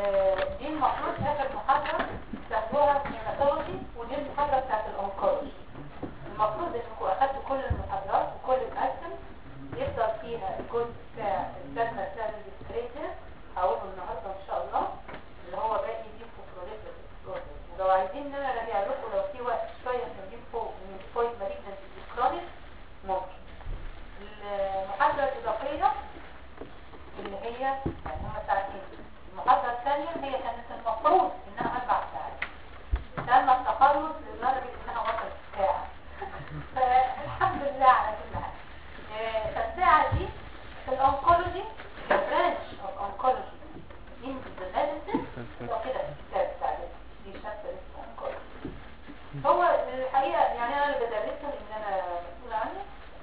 آه، دي المفروض اخر محاضرة تاخدوها في الهيماتولوجي ودي المحاضرة بتاعت الانكولوجي المفروض انكم اخدتوا كل المحاضرات وكل الاسم يفضل فيها الجزء بتاع البلازما سيل ديسكريتير هقوله النهارده ان شاء الله اللي هو باقي دي فوسفوريتيف ولو عايزين ان انا اراجع لكم لو في وقت شويه نجيب فوق من فوق مالجنت كرونيك ممكن المحاضره الاضافيه اللي هي يعني هم ساعتين المحاضره الثانيه هي كانت المفروض انها اربع ساعات تم التخلص لدرجه انها وصلت ساعه فالحمد لله على كل حال آه، فالساعه دي في الانكولوجي برانش اوف انكولوجي in the medicine لو كده في الكتاب بتاع ده، دي شابتر اسمه انكولوجي هو الحقيقه يعني انا اللي بدرسه ان انا مسؤول عنه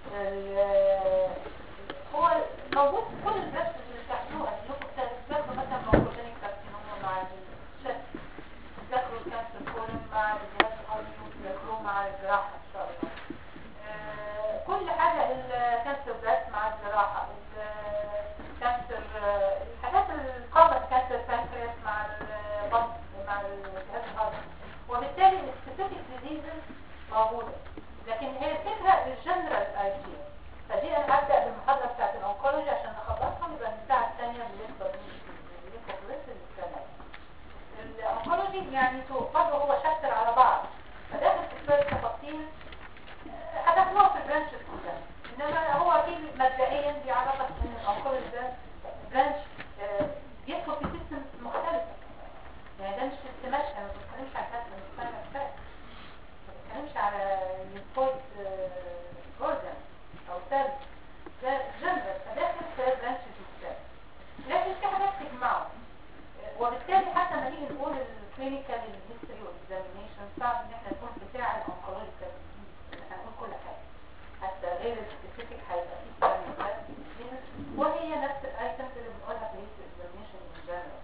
ال- هو موجود في كل الدرس اللي بتاخدوها انكم بتاخدوا مثلا موجودين كارسينوما مع الشد تذاكروا الكانسر كولون مع الجهاز الهضمي تذاكروه مع الجراحه ان شاء الله آه، كل حاجه الكانسر بريست مع الجراحه الكانسر الحاجات القابل كانسر بانكرياس مع البطن مع الجهاز الهضمي وبالتالي السبيسيفيك ديزيزز موجوده لكن هي الفكره الجنرال ايديا فدي انا هبدا بالمحاضره بتاعت الانكولوجي عشان نخلصها يبقى الساعه الثانيه بالنسبه للكوبريس السنه الانكولوجي يعني تو- برضه هو شابتر على بعض فداخل في شويه تفاصيل آه، هتاخدوها في البرانش كلها انما هو في مبدئيا دي علاقه ان الانكولوجي ده برانش آه، بيدخل في سيستم مختلفه يعني ده مش سيستمات انا ما بتكلمش عن حاجه من السنه بتاعتي ما بتكلمش على الليمفويد اورجان او سيل ده جنرال فداخل في برانش السيستم لكن في حاجات تجمعه وبالتالي حتى لما نيجي نقول الكلينيكال هيستوري والاكزامينيشن صعب ان احنا نقول بتاع الانكولوجيكال احنا هنقول كل حاجه حتى غير السبيسيفيك هيبقى في كلام وهي نفس الايتمز اللي بنقولها في الاكزامينيشن ان جنرال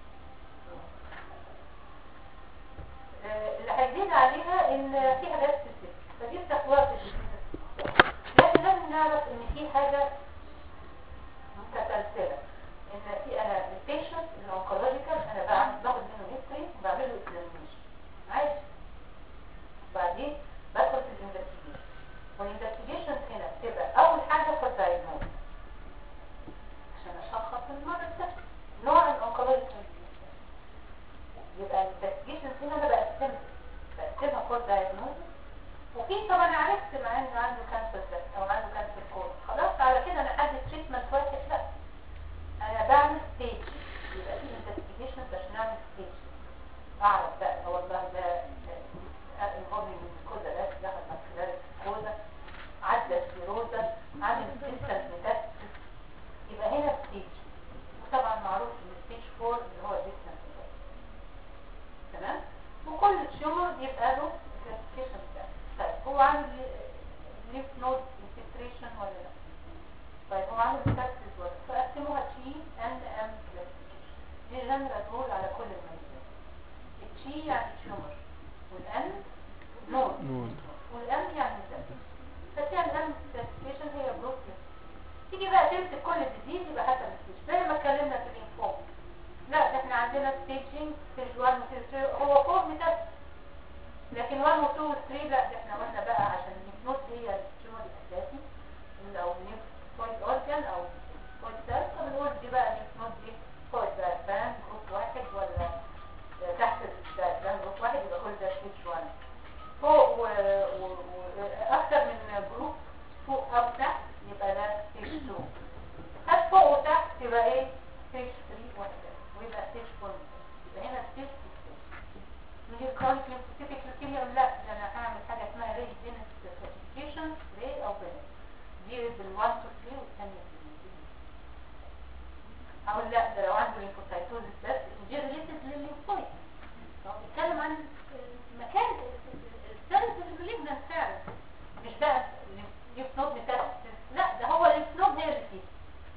اللي هيزيد عليها ان في حاجات سبيسيفيك فدي بتاخدوها في الديزيز لكن لازم نعرف ان في حاجه متسلسله ان في انا البيشنت الانكولوجيكال انا بعمل باخد منه هيستوري وبعمل له اكزامينيشن عادي بعدين بدخل في الانفستيجيشن والانفستيجيشن هنا بتبقى اول حاجه في الدايجنوز عشان اشخص المرض ده نوع الانكولوجيكال يبقى الانفستيجيشن هنا انا بقسمها بقسمها فور دايجنوز وفي طبعا عرفت مع انه عنده كانسر بريست او عنده كانسر كول خلاص على كده انا حدد تريتمنت واحد لا انا بعمل ستيج يبقى في انفستيجيشن عشان اعمل ستيج اعرف بقى هو والله ده انفولي من الكوزا ده دخل ماكسيلاري كوزا عدى سيروزا عامل ديستنس ميتاستس يبقى هنا ستيج وطبعا معروف ان ستيج 4 اللي هو ديستنس تمام وكل تيومر يبقى له كلاسيفيكيشن بتاعه طيب هو عامل ليف نود انفلتريشن ولا لا طيب هو عامل تاكسس ولا فقسموها تي ان ام كلاسيفيكيشن دي جنرال رول على كل المريضات التي يعني تيومر والان نود نود. والام يعني ميتاستس فالتي ان ام كلاسيفيكيشن هي جروب تيجي بقى تمسك كل ديزيز يبقى حسب الستيج زي ما اتكلمنا في الليمفوم لا ده احنا عندنا ستيجنج ستيج 1 وستيج 2 هو فوق ميتاستس لكن 1 و 2 و 3 لا ده احنا قلنا بقى عشان النوت هي التيومر الاساسي او نيفويد اورجان او فويد سيل فبنقول دي بقى نوت دي فويد دايفرام جروب واحد ولا تحت الدايفرام جروب واحد يبقى كل ده ستيج 1 فوق و... و... و... اكتر من جروب فوق او تحت يبقى ده ستيج 2 هات فوق وتحت يبقى ايه ستيج 3 وهكذا ويبقى ستيج 1 يبقى هنا ستيج نيجي الكرونيك ليمفوسيتيك لوكيميا لا ده انا هعمل حاجه اسمها ري جينس كلاسيفيكيشن ري او بينس دي بال1 تو 3 والثانيه بال اقول لا ده لو عنده ليمفوسايتوزس بس دي ريليتد للليمفويد هو بيتكلم عن مكان السيلز اللي فعلا مش بقى ليف نود ميتاستس لا ده هو الليف نود هي اللي فيه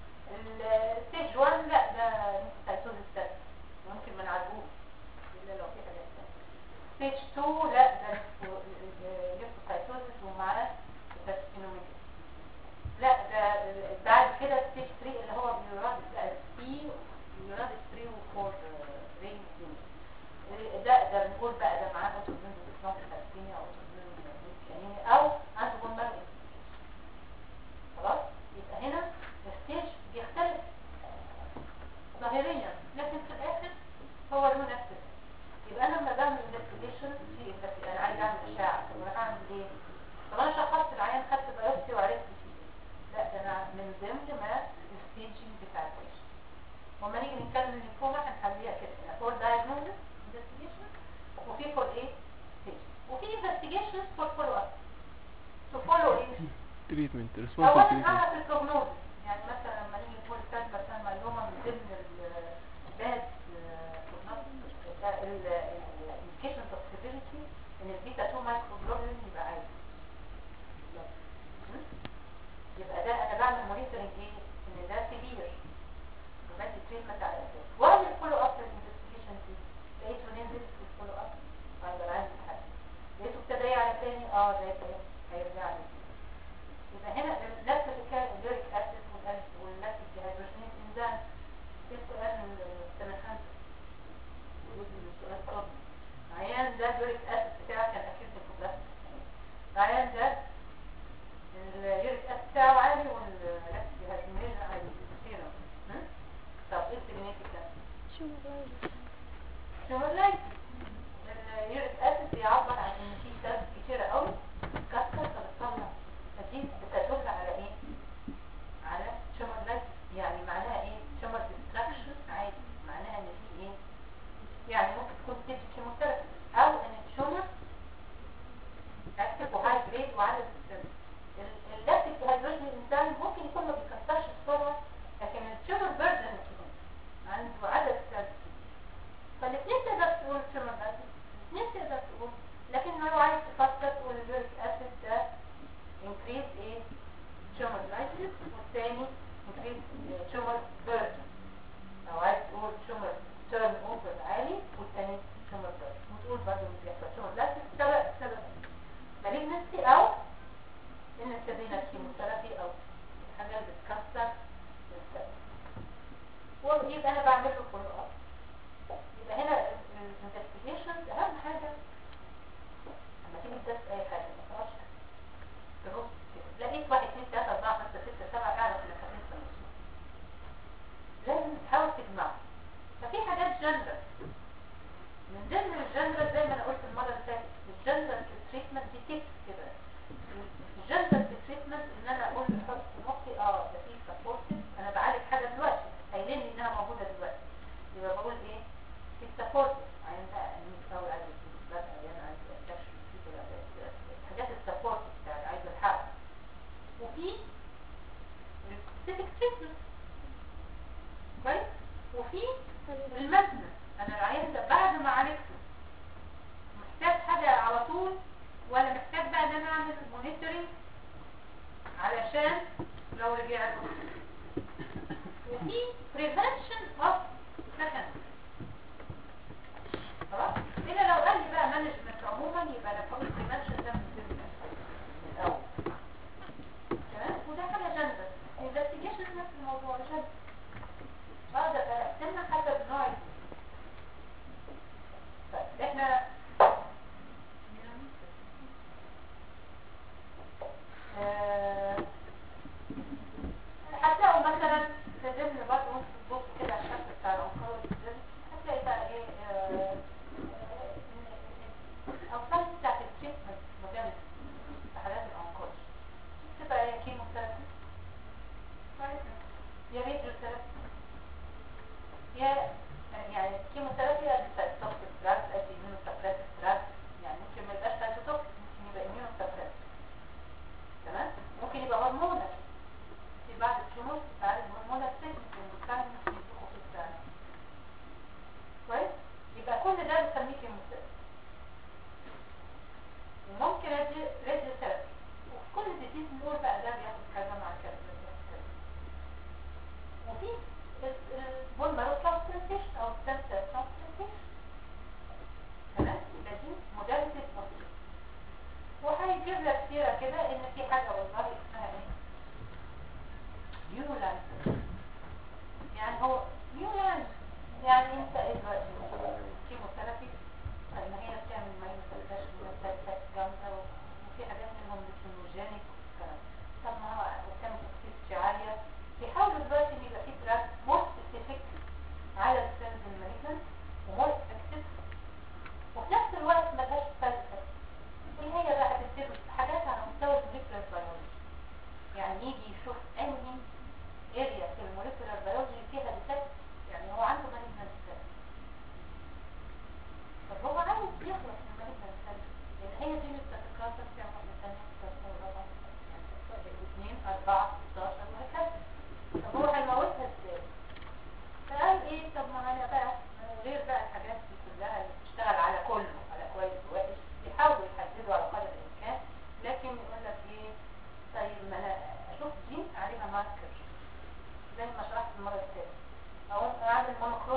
الستيج 1 لا ده ليمفوسايتوزس بس ممكن ما نعالجوش الا لو في حاجات ستيج 2 لا ده ليفوسايتوزس ومعاه كارسينوميجا لا ده بعد كده ستيج 3 اللي هو بيوراد بقى سي بيوراد 3 و 4 ظاهريا لكن في الاخر هو له نفس الاسم. يبقى انا لما بعمل انفستيجيشن في investi- انا عايز اعمل اشعه طب انا هعمل ايه؟ طب انا شخصت العيان خدت بايوبسي وعرفت فيه لا ده انا من ضمن ما الستيجنج بتاع البيشنت وما نيجي نتكلم الليمفوما هنخليها كده فور diagnosis investigation وفي فور ايه؟ staging. وفي investigations for follow up to follow ايه؟ تريتمنت اولا ريسبونس تريتمنت اعرف البروجنوز يعني مثلا لما نيجي نقول كانت مثلا معلومه من ضمن الباد الانديكيشنز اوف سيفيريتي ان البيتا 2 مايكروجلوبولين يبقى عالي يبقى ده انا بعمل مونيتورنج ايه ان ده سيفير وبدي تريتمنت على اساس وبعمل فولو اب للانفستيجيشن دي لقيته نزل في الفولو اب هيبقى عندي حل لقيته ابتدى يعلى تاني اه ده يبقى هيرجع لي يبقى هنا نفس الحكايه اليوريك اسيد والنفس الهيدروجينيز انزيم في السؤال من سنه خمسه السؤال طب عيان ده اليوريك اسيد بتاعه كان اكيد الكوبلاست العيان ده اليوريك اسيد بتاعه عالي والنفس الهيدروجينيز عالي سيرم ها؟ طب ايه السيجنيفيكانس؟ شو لايك اليوريك اسيد بيعبر عن ان في سيلز كتيره قوي كسر فبتطلع فدي بتدل على ايه على شمر لايك يعني معناها ايه شمر ديستراكشن عادي معناها ان في ايه يعني ممكن تكون ستيج كيموثيرابي او ان الشمر اكتف وهاي جريد وعدد السيلز اللاكتيك هيدروجين الانسان ممكن يكون ما بيكسرش بسرعه لكن الشمر بيردن عنده عدد سيلز فالاثنين تقدر تقول شمر اسيد الاثنين تقدر تقول لكن لو عايز تفكر تقول اليوريك اسيد ده increase ايه شمر لايسيس والثاني increase شمر بيردن او عايز تقول شمر تيرن اوفر عالي والثاني شمر بيردن وتقول برضه اللي بيحصل شمر لايسيس سبب سبب مالجنسي او ان ابتدينا كيموثيرابي او الحاجه اللي بتكسر السبب ويبقى انا بعمل له فولو اب يبقى هنا الانفستيجيشن اهم حاجه لما تيجي تدرس اي حاجه ما تعرفش ترص كده لقيت واحد اثنين ثلاثه اربعه خمسه سته سبعه اعرف انك هتنسى نص لازم تحاول تجمع ففي حاجات جنرال من ضمن الجنرال زي ما انا قلت المره اللي فاتت الجنرال تريتمنت دي تيبس كده الجنرال تريتمنت ان انا اقول احط في مخي اه ده في سبورتيف انا بعالج حاجه دلوقتي قايلين لي انها موجوده دلوقتي يبقى بقول ايه في سبورتيف عين بقى او عايز بس عيان عايز استكشف في كده الحاجات السبورتيف بتاعت عايز الحق وفي السبيسيفيك تريتمنت كويس وفي المسنة انا العيان ده بعد ما عالجته محتاج حاجة على طول ولا محتاج بقى ان انا اعمل مونيتورنج علشان لو رجع له وفي prevention of second خلاص هنا لو قال لي بقى مانجمنت عموما يبقى انا بقول prevention ده من ضمن من الاول تمام وده حاجه جنرال investigation نفس الموضوع جنرال بقدر اقسمها حسب نوع الجسم. طيب احنا آه، هتلاقوا مثلا في ضمن برضه وانت بتبص كده على الشكل بتاع الانقاض هتلاقي بقى ايه آه، آه، الاوصاف بتاعت التريتمنت مجال في حالات الانقاض تبقى ايه كيموثيرابي يا راديو ثيرابي يا يعني كيموثيرابي توكسيك دراج ادي اميونو سبريسيف دراج يعني ممكن ما يبقاش سايتوتوكسيك ممكن يبقى اميونو سبريسيف تمام ممكن يبقى هرمونال في بعض التيومرز بتعالج هرمونال تريتمنت بتاعنا ممكن يدوكوا في الثاني كويس يبقى كل ده بنسميه كيموثيرابي وممكن ادي راديو ثيرابي وفي كل ديزيز نقول بقى ده بياخد كذا مع كذا ده بياخد كذا وفي البون مارو ترانسبلانتيشن او ستيم سيل ترانسبلانتيشن تمام يبقى دي موداليتي بسيطه وهيجيب لك سيره كده ان في حاجه والله اسمها ايه نيولاند يعني هو نيولاند يعني انت ايه دلوقتي كيموثيرابي طيب ما هي بتعمل ماينس سيرفيس جامده وفي حاجات منهم ليسينوجينيك والكلام طب ما هو وكان توكسيستي عاليه بيحاولوا دلوقتي ان يبقى في دراج مور سبيسيفيك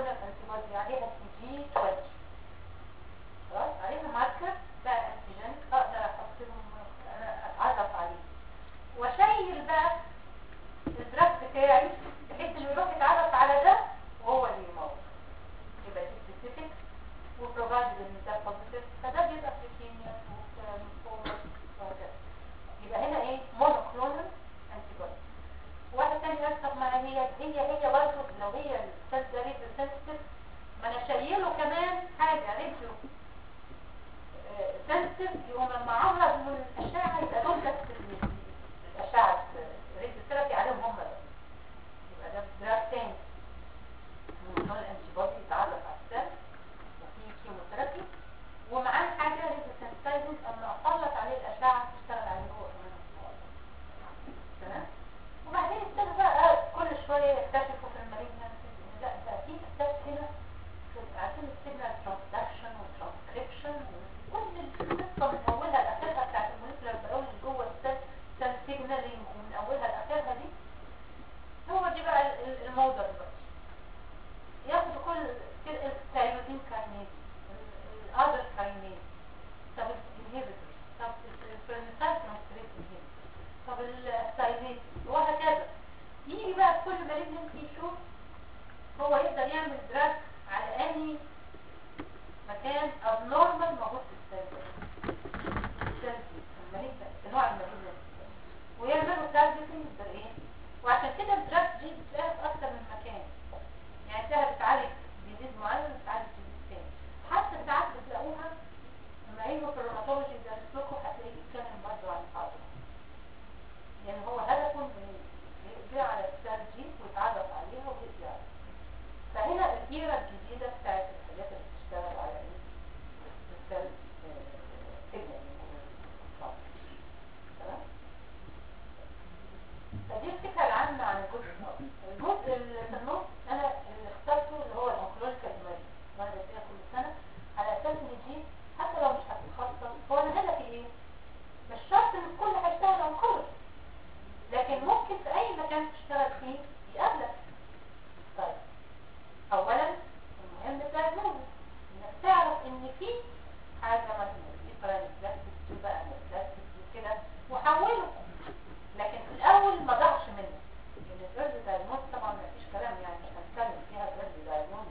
monoclonal antibody عليها سي جي 20 خلاص عليها ماركر بتاع الانتيجين اقدر احط لهم انا اتعرف عليه واشيل بقى الدراج بتاعي بحيث انه يروح يتعرف على ده وهو اللي يموت يبقى دي سبيسيفيك وبروفايد ان ده بوزيتيف فده بيبقى في كيمياء وفورمات وهكذا يبقى هنا ايه مونوكلونال انتي بودي واحد تاني قال طب ما هي هي هي برضه لو هي السيل ده ريديو سنسيتيف ما انا شايله كمان حاجه ريديو سنسيتيف يقوم لما اعرض من الاشعه يبقى دول بس ال- الاشعه الريديو ثيرابي عليهم هم بس يبقى ده دراج تاني مونوكلونال انتي بودي يتعرف على السيل وفي كيموثيرابي ومعاه حاجه ريزيستنسايزنج اما اسلط عليه الاشعه تشتغل عليه هو كمان تمام وبعدين ابتدوا بقى كل شويه يكتشفوا في المالجنسي ان لا ده في اساس هنا في عارفين السيجنال ترانسدكشن والترانسكريبشن وكل القصه من اولها لاخرها بتاعت الموليكولار بيولوجي جوه السيل سيل سيجنالينج ومن اولها لاخرها دي هو دي بقى ال- ال- الموضوع دلوقتي ياخدوا كل الثايرويدين كاينيز الاذر كاينيز طب الانهبيتورز طب الفرنسال ترانسكريبت انهبيتورز طب الثايرويد وهكذا يجي بقى في كل مالجنسي يشوف هو يقدر يعمل دراج على انهي مكان ابنورمال موجود في السيل السيل دي، في المالجنسي نوع المالجنسي ويعملوا تارجتنج بايه وعشان كده الدراج دي بتلاقيها في اكتر من مكان يعني تلاقيها بتعالج ديزيز معين وبتعالج ديزيز تاني حتى ساعات بتلاقوها لما يجوا في الروماتولوجي يدرس لكم هتلاقيه بيتكلم برضه عن العظم يعني هو هدفه انه يقضي على السيل دي ويتعرف عليها ويقضي عليها فهنا الايرا الجديده بتاعت الحاجات اللي بتشتغل على ايه السيل سيجنال تمام فدي الفكره العامه عن الجزء النص الجزء اللي في النص انا اللي اخترته اللي هو الانكلوجيكال ميري وانا فيها كل سنه على اساس ان دي حتى لو مش هتتخصص هو انا هدفي ايه مش شرط ان الكل هيشتغل انكولوجي لكن ممكن في اي مكان تشتغل فيه يقابلك طيب اولا المهم الدايجنوز انك تعرف ان في حاجه مثلا في برايم بلاستيك دي بقى بلاستيك دي كده وحوله لكن في الاول ما ضاعش منه لان الجزء دايجنوز طبعا ما فيش كلام يعني مش هنتكلم فيها الجزء دايجنوز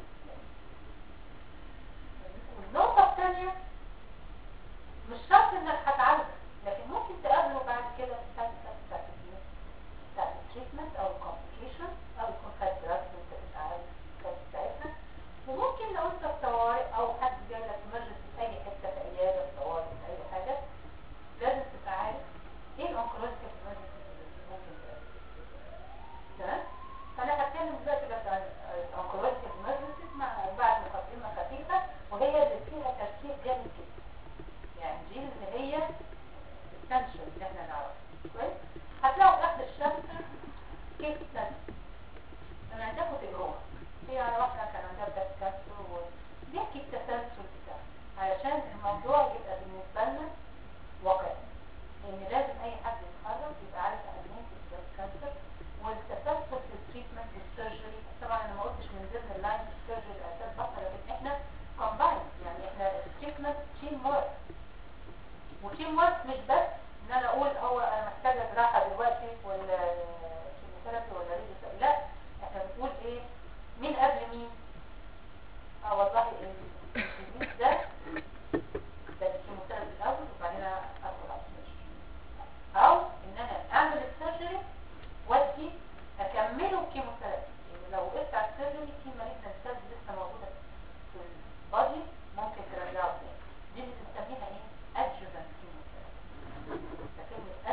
والنقطه الثانيه مش شرط انك هتعالجه لكن ممكن تقابله بعد كده في السايد افكت بتاعت ال- بتاعت التريتمنت او الكومبليكيشن او يكون خد دراج وانت مش عارف الكيس بتاعتها وممكن لو انت في طوارئ او حد جاي لك emergency في اي حته في عياده في طوارئ في اي حاجه لازم تبقى عارف ايه الاونكولوجيكال emergency اللي ممكن تقابل تمام فانا هتكلم دلوقتي بس عن الاونكولوجيكال emergencies مع بعد مقدمه خفيفه وهي اللي فيها تركيز جامد جدا يعني دي اللي هي essential اللي احنا نعرفها كويس هتلاقوا في اخر الشابتر كيس ستادي انا عندكم تقروها في على واحده كان عندها بلاك كانسر وبيحكي التسلسل بتاعها علشان الموضوع يبقى بالنسبه لنا واقعي لان لازم اي حد يتخرج يبقى عارف اهميه البلاك كانسر والتسلسل في التريتمنت والسيرجري طبعا انا ما قلتش من ضمن اللاين السيرجري اساس بطل لكن احنا كومباين يعني احنا التريتمنت تيم ورك وتيم ورك مش بس ان انا اقول هو انا محتاجه جراحه دلوقتي ولا كيموثيرابي ولا ريديو لا احنا بنقول ايه مين قبل مين اه والله الجديد ده ده الكيموثيرابي الاول وبعدين ادخل على السيرجري او ان انا اعمل السيرجري وادي اكمله كيموثيرابي يعني لو وقفت على السيرجري في مالجنت سيلز لسه موجوده في البادي ممكن ترجعه تاني دي اللي بنسميها ايه adjuvant chemotherapy ده كلمة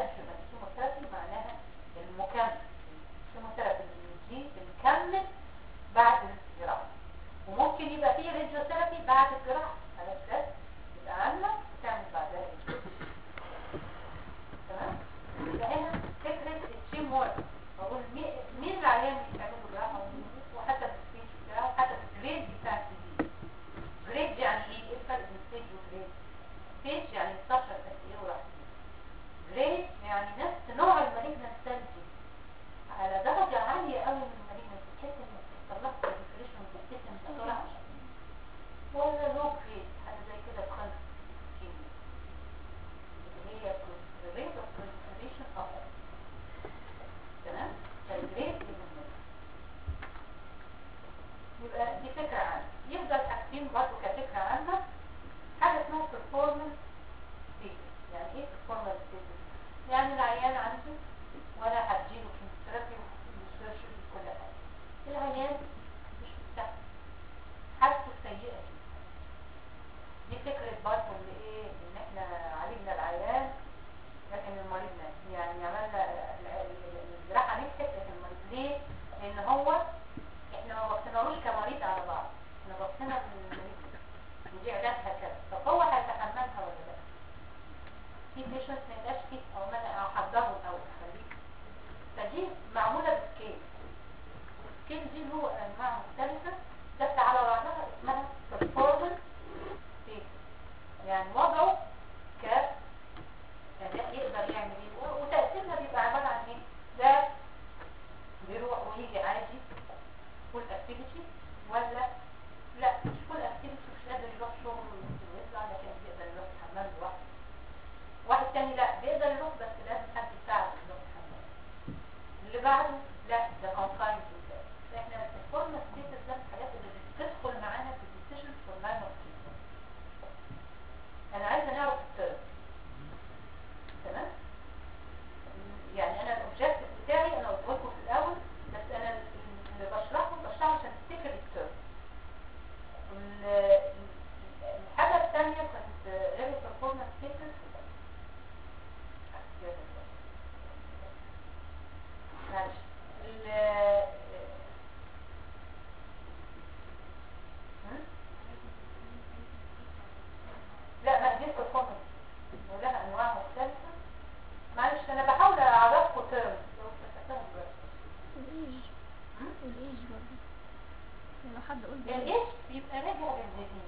يبقى دي فكرة عامة يفضل حاجتين برضه كفكرة عامة حاجة اسمها performance status يعني ايه performance status؟ يعني العيان عندي وانا هديله كيموثيرابي وسيرجري وكل حاجة العيان مش مستحمل حالته سيئة جدا دي فكرة برضه اللي ايه ان احنا عالجنا العيان لكن المريض مات يعني عملنا ال- ال- الجراحة نجحت لكن المريض ليه؟ لان هو احنا ما بصينالوش كمريض على بعض احنا بصينا للمريض ودي علاجها كذا طب هو هيتحملها ولا لا؟ في بيشنت ما يبقاش فيه او ما انا احضره او اخليه فدي معمولة بسكيل السكيل دي له انواع مختلفة بس على بعضها اسمها performance status يعني وضعه ك أداء يقدر يعمل ايه و- وتأثيرنا بيبقى عبارة عن ايه ده بيروح ويجي عادي فول اكتيفيتي ولا لا مش فول اكتيفيتي مش قادر يروح شغل ويطلع لكن بيقدر يروح الحمام لوحده واحد تاني لا بيقدر يروح بس لازم حد يساعده يروح الحمام اللي بعده لا ده كونفاين فاحنا الفورمال ستيتس ده من الحاجات اللي بتدخل معانا في الديسيجن فور لاين اوف انا عايزه نعرف الترم تمام يعني انا الاوبجكتيف بتاعي انا قلت لكم في الاول بس انا اللي بشرحه بشرحه عشان تفتكر الترم ال- الحاجه الثانيه كانت غير البرفورمانس ستيتس معلش ال- هم؟ لا ما دي performance ولها انواع مختلفة معلش انا بحاول اعرفكم ترم لو فتحتهم دلوقتي الايج هم؟ الايج برضه يعني لو حد قول الايش بيبقى راجع للديزيز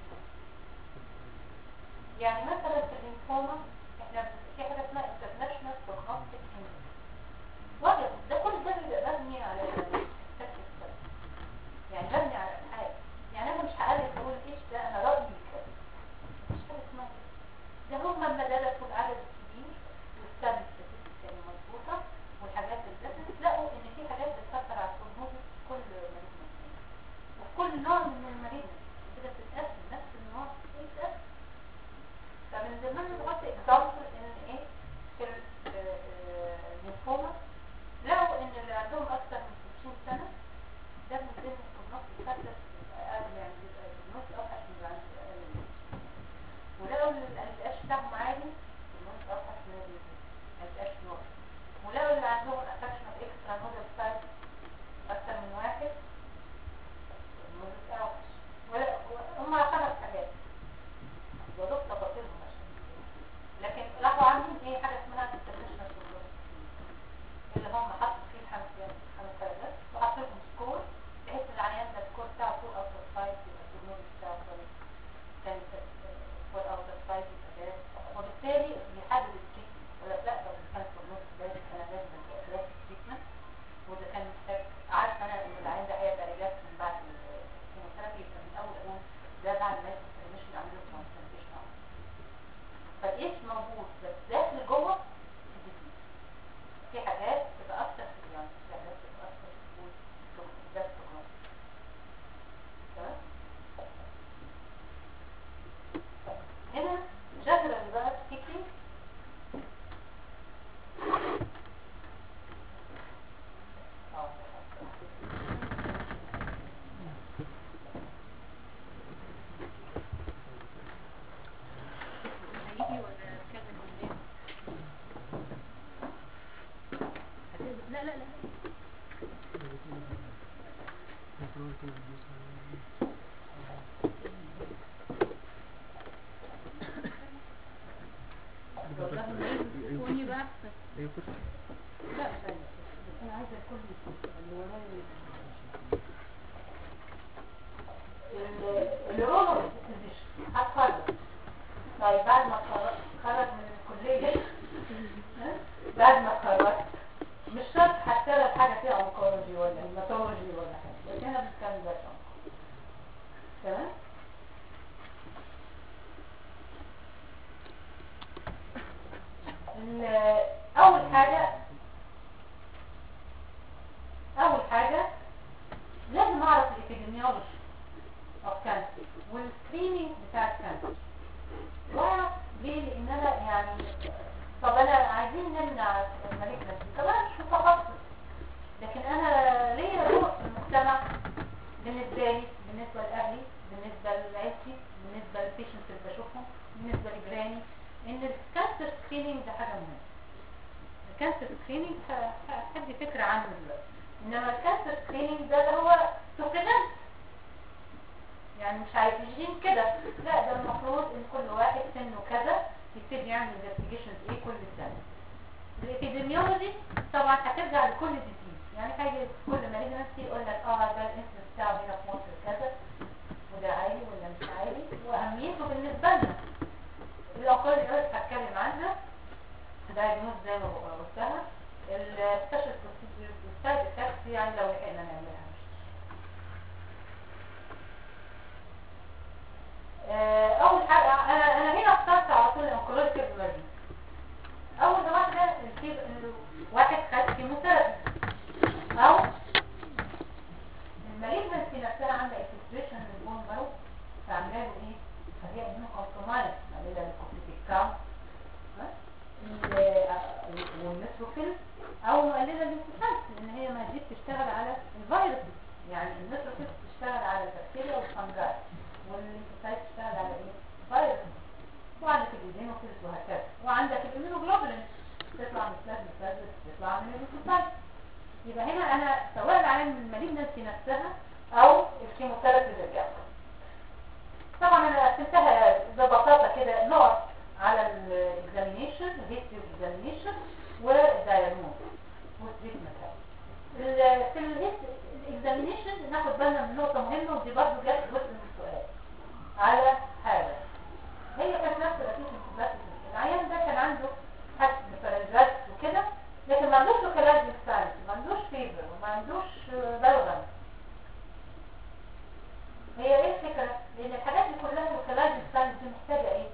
يعني مثلا في الليمفوما احنا في حاجه اسمها انترناشونال بروجنوستيك اندكس وجد ده كل ده بيبقى مبني على الستاتيك يعني مبني على الابحاث يعني انا مش هقلل اقول ايش ده انا رايي كذا مفيش حاجه اسمها كده ده هم لما درسوا العدد الكبير والستادي ستاتيكالي مظبوطه والحاجات اللي درست لقوا ان في حاجات بتاثر على البروجنوز في كل مريض مسلم وفي كل نوع من المريض كده بتتقسم نفس النوع بيتقسم فمن ضمن نحط اكزامبل ان ايه في ال- آه، آه، الليمفوما لقوا ان اللي عندهم اكثر من 60 سنه ده من ضمن البروجنوز بيتقسم اقل يعني بيبقى البروجنوز اوحش من اللي عنده اقل من 60 ولقوا ان الاتش بتاعهم عالي البروجنوز اوحش من الاتش نوع ولقوا اللي عندهم افكشن اوف اكسترا نودل سايت اكثر من واحد البروجنوز اوحش ولا هم خمس حاجات ودول تفاصيلهم عشان لكن راحوا عاملين ايه حاجه اسمها انترناشونال اللي هم حطوا فيه الخمس خمس درجات وحطوا لهم سكور بحيث ان العيان ده السكور بتاعه فوق اوت اوف فايف يبقى البروجنوز بتاعه كويس كان فوق اوت اوف فايف يبقى جاهز وبالتالي بيحدد التريتمنت ولا لا طب إذا كان البروجنوز جاهز انا لازم ادرس التريتمنت واذا كان محتاج عارف انا ان العيان ده هيبقى ريلاكس من بعد الكيموثيرابي يبقى من اول اقول ده بعد ما ياخد مش نعمل له ترانسبلانتيشن فالايش موجود بس داخل جوه الجسم في حاجات بتبقى اكتر في اليوم في حاجات بتبقى اكتر في الفول ده البروجرام تمام طيب، هنا جنرال بقى سبيكينج هيجي ولا كذا بالليل لا لا لا والله ما وني بقى احسن لا ثانية بس انا عايزة الكل يشوف اللي ورايا اللي هو هتخرج طيب بعد ما اتخرج خرج من الكلية ها؟ بعد ما اتخرجت مش شرط هشتغل حاجة فيها اونكولوجي ولا هيماتولوجي ولا حاجة بس هنا بنتكلم بس oncology. تمام ال- اول حاجة اول حاجة لازم اعرف الابيديميولوجي of cancer والسكريننج بتاع الكانسر وليه لان انا يعني طب انا عايزين نمنع المالجنسي طب انا مش متخصص لكن انا ليا دور في المجتمع بالنسبه لي بالنسبه لاهلي بالنسبه لعيلتي بالنسبه للبيشنتس اللي بشوفهم بالنسبه لجيراني ان الكانسر سكريننج ده حاجه مهمه الكانسر سكريننج هدي فكره عنه دلوقتي انما الكانسر سكريننج ده اللي هو تو بريفنت يعني مش عايزين كده لا ده المفروض ان كل واحد سنه كذا يبتدي يعمل انفستيجيشنز ايه كل سنه الابيديميولوجي طبعا هترجع لكل ديزيز يعني هيجي كل مالجنسي يقول لك اه ده الانسنس بتاعه هنا في مصر كذا وده عالي ولا مش عالي واهميته بالنسبه لنا الاقل اللي هتكلم عنها دايجنوز زي ما قلتها السبيشال بروسيدور السايد افكتس يعني لو لحقنا نعملها آه، اول حاجه انا انا هنا اخترت على طول الانكولوجيكال ايمرجنسي اول واحده الكيب واحد خد كيموثيرابي او المالجنسي نفسها عامله اكسبريشن للبون مارو فعامله له ايه فهي انه كومبرومايز عامله له الكوبليتيك كاونت والنيتروفيل او مقلله الانتفاس لان هي ما دي بتشتغل على الفيروس يعني النيتروفيل بتشتغل على البكتيريا والفنجاي والانتفاس بتشتغل على ايه فيروس وعندك الايدينوفيلز وهكذا وعندك الاميونوجلوبولين تطلع من البلازما بلازما تطلع من الانتفاس يبقى هنا انا سواء العين من المالجنسي نفسها او الكيموثيرابي للجسم طبعا انا قسمتها ببساطه كده نقط على الاكزامينيشن الهيستوري اكزامينيشن والدايجنوز والتريتمنت في الاكزامينيشن ناخد بالنا من نقطه مهمه ودي برضه جت جزء من السؤال على حاجه هي كانت نفس الاسيس العيان ده كان عنده حس بفرنجات وكده لكن ما عندوش لوكالايزنج ساينس ما عندوش فيفر وما عندوش بلغم هي ايه الفكره؟ لان الحاجات دي كلها لوكالايزنج ساينس دي محتاجه ايه؟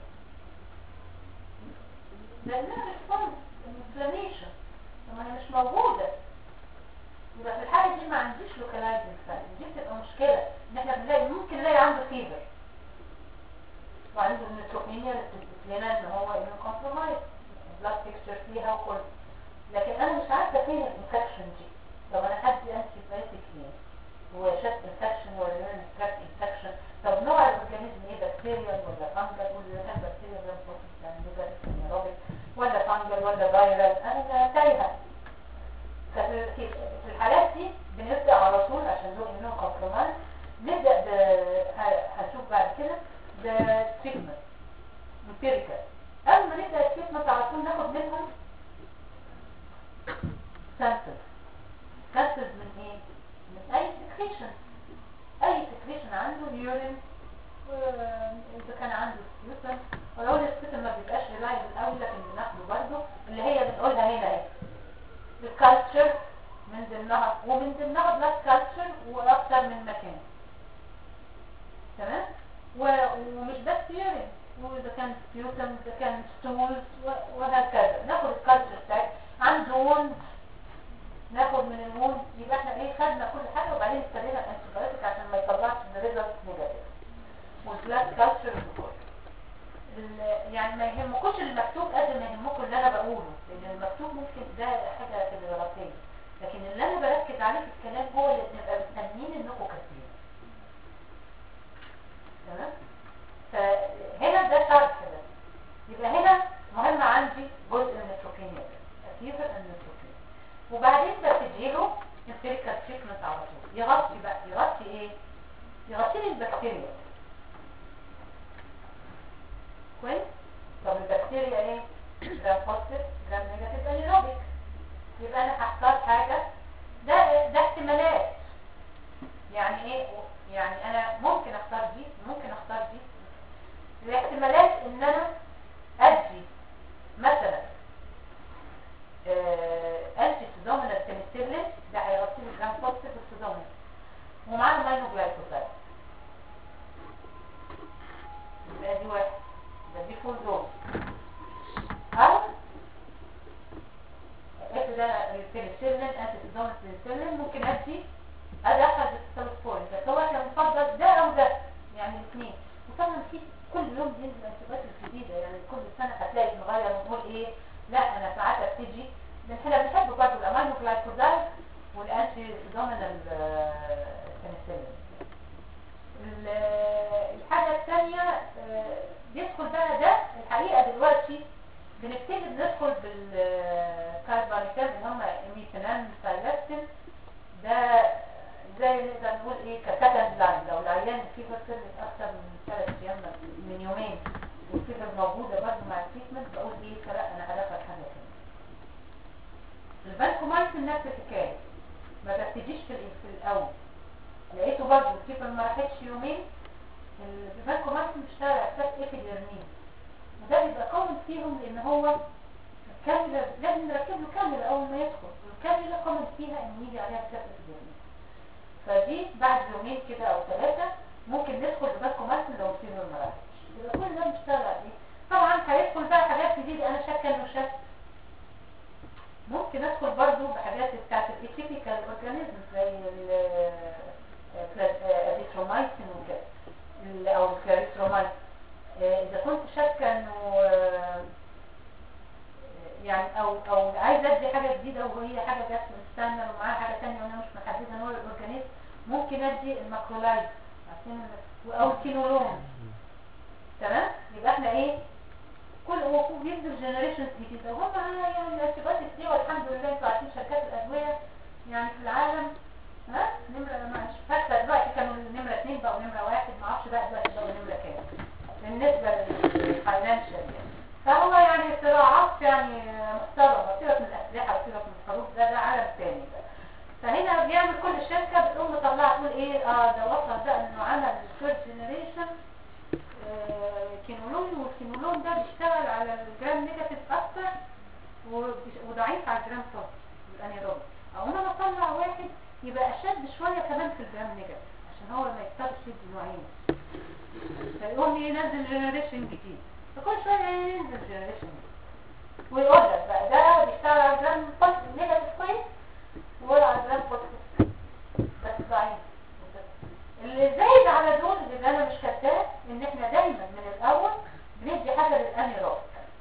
لانها ريسبونس انفلاميشن طب هي مش موجوده يبقى في الحاله دي ما عنديش لوكالايزنج ساينس دي بتبقى مشكله ان احنا بنلاقي ممكن نلاقي عنده فيفر وعنده النيتروبينيا اللي بتثبت لنا ان هو انه كومبرومايز بلاد تكستشر فيها وكل لكن انا مش عارفه فين الانفكشن دي طب انا هدي انتي بايوتيك ليه هو شات انفكشن ولا يورين تراكت انفكشن طب نوع الاورجانيزم ايه بكتيريا ولا فانجل ولا كان بكتيريا ولا بروتين يعني ليفر ولا فانجل ولا فايرال انا تايهه ففي في الحالات دي بنبدا على طول عشان دول منهم كومبرومايز نبدا ب هنشوف بعد كده بتريتمنت امبيريكال قبل ما نبدا التريتمنت على طول ناخد منهم سامبل سامبل من ايه؟ من اي سكريشن اي سكريشن عنده اليورين اذا كان عنده سبيوتم ولو السبيوتم ما بيبقاش ريلايبل قوي لكن بناخده برضه اللي هي بنقولها هنا اهي الكالتشر من ضمنها ومن ضمنها بلاد كالتشر واكثر من مكان تمام ومش بس يورين واذا كان سبيوتم اذا كان ستولز وهكذا ناخد الكالتشر بتاعت عنده وند ناخد من الوند يبقى احنا ايه خدنا كل حاجه وبعدين ابتدينا الانتيبيوتيك عشان ما يطلعش الريزلت نيجاتيف والبلاد كالتشر يعني ما يهمكوش المكتوب قد ما يهمكم اللي انا بقوله لان المكتوب ممكن ده حاجه تلغرافيه لكن اللي انا بركز عليه في الكلام هو اللي بنبقى مستنيين انكم كاتبينه تمام فهنا ده شرح ده يبقى هنا مهم عندي جزء من التروكينيا فيفر النيتروكين وبعدين بتديله امبيريكال تريتمنت على طول يغطي بقى يغطي ايه يغطي لي البكتيريا كويس طب البكتيريا ايه جرام بوزيتيف جرام نيجاتيف انيروبيك يبقى انا هختار حاجه ده ده احتمالات يعني ايه يعني انا ممكن اختار دي ممكن اختار دي الاحتمالات ان انا ادي مثلا انتي سودومينال بنسلين ده هيغطي لي جرام بوزيتيف السودومينال ومعاه ماينوجلايكوسايد يبقى دي واحد يبقى دي فول دوز او افرض انا البنسلين انتي سودومينال بنسلين ممكن ادي ادخل بالستالسبورين بس هو احنا بنفضل ده او ده في كل يوم بينزل انتباهات جديده يعني كل سنه هتلاقي مغير ونقول ايه لا انا ساعات ابتدي لان احنا بنحب برضه الامينو جلايكوزايد والانتي دومينال بنسلين ال- الحاجه الثانيه بيدخل بقى ده الحقيقه دلوقتي بنبتدي ندخل بالكاربونيكال اللي هم ميثانان سايلكتين ده زي نقدر نقول ايه كسكند لاين لو العيان الفيفر سيرفيس اكتر من ثلاث ايام من يومين والفيفر موجوده برضه مع التريتمنت بقول ايه فلا انا هدخل حاجه ثانيه الفانكومايسين نفس الحكايه ما ببتديش في الإيه؟ في الاول لقيته برضه الفيفر ما راحتش يومين الفانكومايسين بيشتغل على اساس افيدرمين وده بيبقى كومن فيهم لان هو الكاميرا لازم نركب له كاميرا اول ما يدخل والكاميرا كومن فيها ان يجي عليها اساس افيدرمين فدي بعد يومين كده او ثلاثة ممكن ندخل بباكو مثلا لو الفيلم ما راحش يبقى كل ده بنشتغل عليه طبعا هيدخل بقى حاجات جديدة انا شاكة انه شك ممكن ادخل برضو بحاجات بتاعت الاتيبيكال اورجانيزم زي الازيثرومايسين وكده ال- او الكلاريثرومايسين آه، اذا كنت شاكة انه آه، يعني او او عايزه ادي حاجه جديده وهي حاجه جت من السنه ومعاها حاجه ثانيه وانا مش محدده نوع الاورجانيزم ممكن ادي الماكرولايد عشان او الكينولون تمام يبقى احنا ايه كل هو بينزل جنريشنز جديده وهم يعني الانتيبيوتكس دي والحمد لله انتوا عارفين شركات الادويه يعني في العالم ها نمره مش فاكره دلوقتي كانوا نمره اثنين بقوا نمره واحد ما اعرفش بقى دلوقتي بقوا نمره كام بالنسبه للفاينانشال يعني فهو يعني صراعات يعني محترمه سيبك من الاسلحه وسيبك من الحروب ده ده عالم ثاني بقى فهنا بيعمل كل شركه بتقوم مطلعه تقول ايه اه ده وصل بقى انه عمل ثيرد جنريشن كينولون والكينولون ده بيشتغل على الجرام نيجاتيف اكتر وبيش- وضعيف على الجرام بوزيتيف الانيروبيك او انا بطلع واحد يبقى اشد شويه كمان في الجرام نيجاتيف عشان هو ما يضطرش يدي نوعين فيقوم ينزل جنريشن جديد فكل شويه ينزل جنريشن جديد ويقول لك بقى ده بيشتغل على الجرام بوزيتيف نيجاتيف كويس وعلى الجرام بوزيتيف بس ضعيف اللي زايد على دول اللي انا مش كذاب ان احنا دايما من الاول بندي حاجه للانيروبيك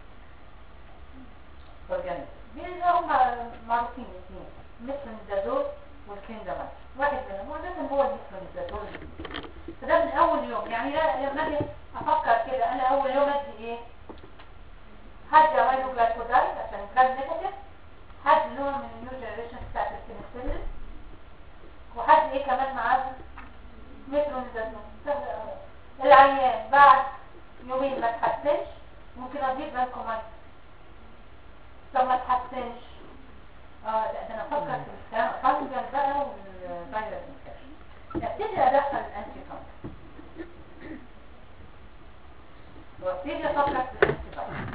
اورجانيزم دي هم معروفين الاثنين ميثرونيدازول والكيندامايد واحد منهم وعادة هو الميثرونيدازول فده من اول يوم يعني لا لما اجي افكر كده انا اول يوم ادي ايه هدي امينو جلايكوزايد عشان الجرام نيجاتيف هدي نوع من النيو جنريشن بتاعت البنسلين وهدي ايه كمان معاهم مترونيدازول سهل أوي. العيان بعد يومين ما تحسنش ممكن اضيف بانكومايد طب ما تحسنش اه لا ده انا افكر في الكلام فانجل بقى والفيروس انفكشن ابتدي ادخل الانتي فانجل وابتدي افكر في الانتي فانجل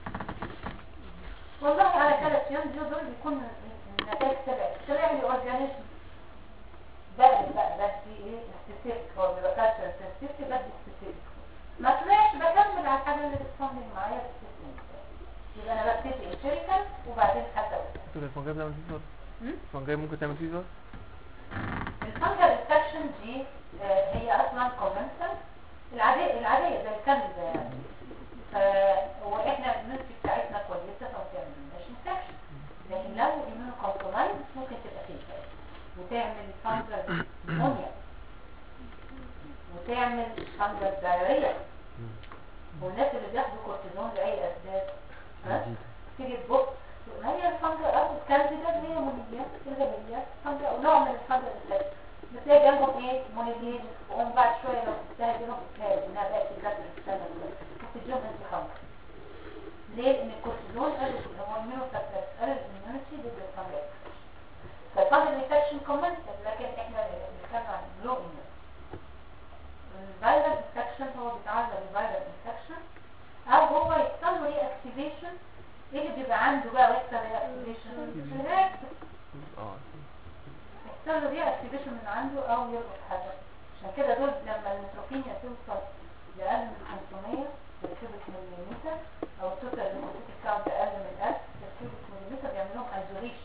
والله على ثلاث ايام دول دول بيكون النتائج طلعت طلع لي اورجانيزم بقى بقى بدي ايه سبيسيفيك هو بيبقى كالتشر سبيسيفيك بدي سبيسيفيك ما طلعش بكمل على الحاجه اللي بتصمم معايا بالسيستم يبقى انا ببتدي امبيريكال وبعدين حتى كده الفنجاي بتعمل فيه صوت هم؟ الفنجاي ممكن تعمل فيه صوت الفانجل انفكشن دي آه، هي اصلا كومنسل العادية العادية زي الكنزة يعني ف- واحنا النسبة بتاعتنا كويسة فما بتعملناش انفكشن لكن لو ايمونو كومبرومايز ممكن تبقى فيه وتعمل فانجل نمونيا وتعمل فانجل دايريا والناس اللي بياخدوا كورتيزون لأي أسباب ها؟ تيجي تبص ما هي الفانجل أو الكانديدا اللي هي مونيليا الغبية فانجل أو نوع من الفانجل الثاني بتلاقي جنبهم ايه مونيليا وهم بعد شوية لو تستهدنهم بتلاقي انها بقت تجرب السنة وتديهم انتي فانجل ليه؟ لأن الكورتيزون قلل هو الميونوسابريس قلل الاميونيتي ضد الفانجل فالفانجل انفكشن كومنتال لكن احنا بنتكلم عن بلو الفيرال انفكشن هو بيتعرض للفيرال انفكشن او هو يحصل له ري اكتيفيشن ايه اللي بيبقى عنده بقى ويحصل ري اكتيفيشن اه يحصل له ري اكتيفيشن من عنده او يلقط حاجه عشان كده دول لما النيتروفينيا توصل لاقل من 500 بالكيوبيك مليمتر او التوتال ليمفوسيتيك كاونت اقل من 1000 بالكيوبيك مليمتر بيعمل لهم ايزوليشن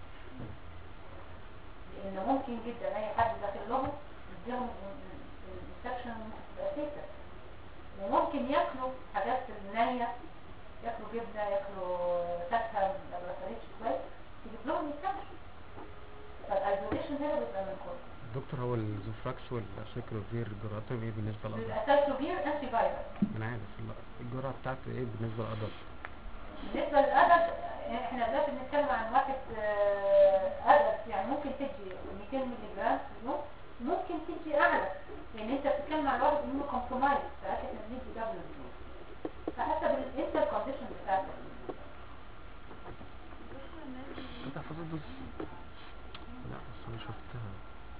لان ممكن جدا اي حد داخل لهم يديهم الانفكشن ممكن تبقى فيتا وممكن ياكلوا حاجات نية ياكلوا جبنة ياكلوا فاكهة ما غسلتش كويس تجيب لهم يتكلم فالايزوليشن هنا بيبقى من كله دكتور هو الزوفراكس والسيكلوفير جرعتهم ايه بالنسبة للأدلت؟ الاساسوبير انتي فايروس أنا عارف لا، الجرعة بتاعته ايه بالنسبة للأدلت؟ بالنسبة للأدب احنا دلوقتي بنتكلم عن واحد آه، أدب يعني ممكن تدي 200 مللي جرام في اليوم ممكن تدي أعلى لأن أنت بتتكلم عن واحد إنه كومبرومايز ساعات احنا بندي دبل فحسب ال- انت الكونديشن بتاعتك انت حفظت دوس لا بس أنا شفتها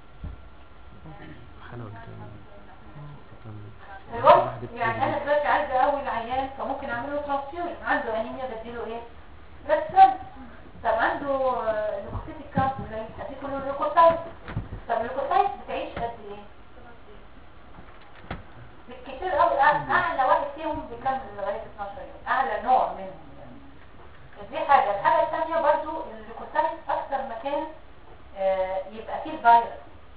حالة قدامي كان الوقت واحد يعني انا ابتدى دلوقتي عايزه اقوي العيان فممكن اعمل له ترانسفيوجن عنده انيميا بديله ايه رسم طب عنده لوكوسيتيك كامب هديكوا له لوكوسايت طب اللوكوسايت بتعيش قد ايه بالكتير قوي اعلى واحد فيهم بيكمل لغايه 12 يوم اعلى نوع منهم يعني. دي حاجه الحاجه الثانيه برضو اللوكوسايت اكثر مكان آه، يبقى فيه الفيروس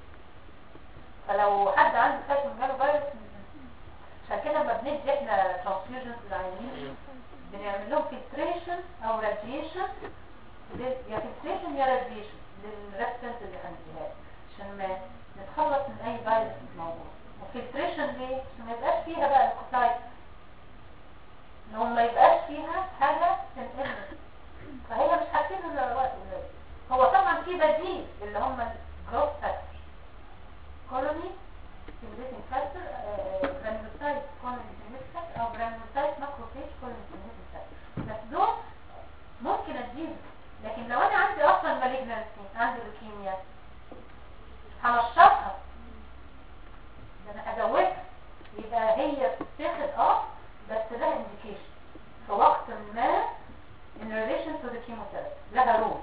فلو حد عنده سايت من جاله فيروس عشان كده لما بندي احنا ترانسفيوجنز للعيانين بنعمل لهم فلتريشن او راديشن يا فلتريشن يا راديشن للريسبنت اللي هنديها له، عشان ما نتخلص من اي فيروس موجود وفلتريشن ليه؟ عشان ما يبقاش فيها بقى الكوسايت ان هو ما يبقاش فيها حاجه تنقلنا فهي مش حاطين الا وقت قليل هو طبعا في بديل اللي هم الجروث فاكتور كولوني stimulating factor granulocyte colony stimulating factor او granulocyte macrophage colony stimulating factor بس دول ممكن اديهم لكن لو انا عندي اصلا malignancy عندي لوكيميا هنشطها ده انا ازودها يبقى هي بتتاخد اه بس لها indication في وقت ما in relation to the chemotherapy لها رول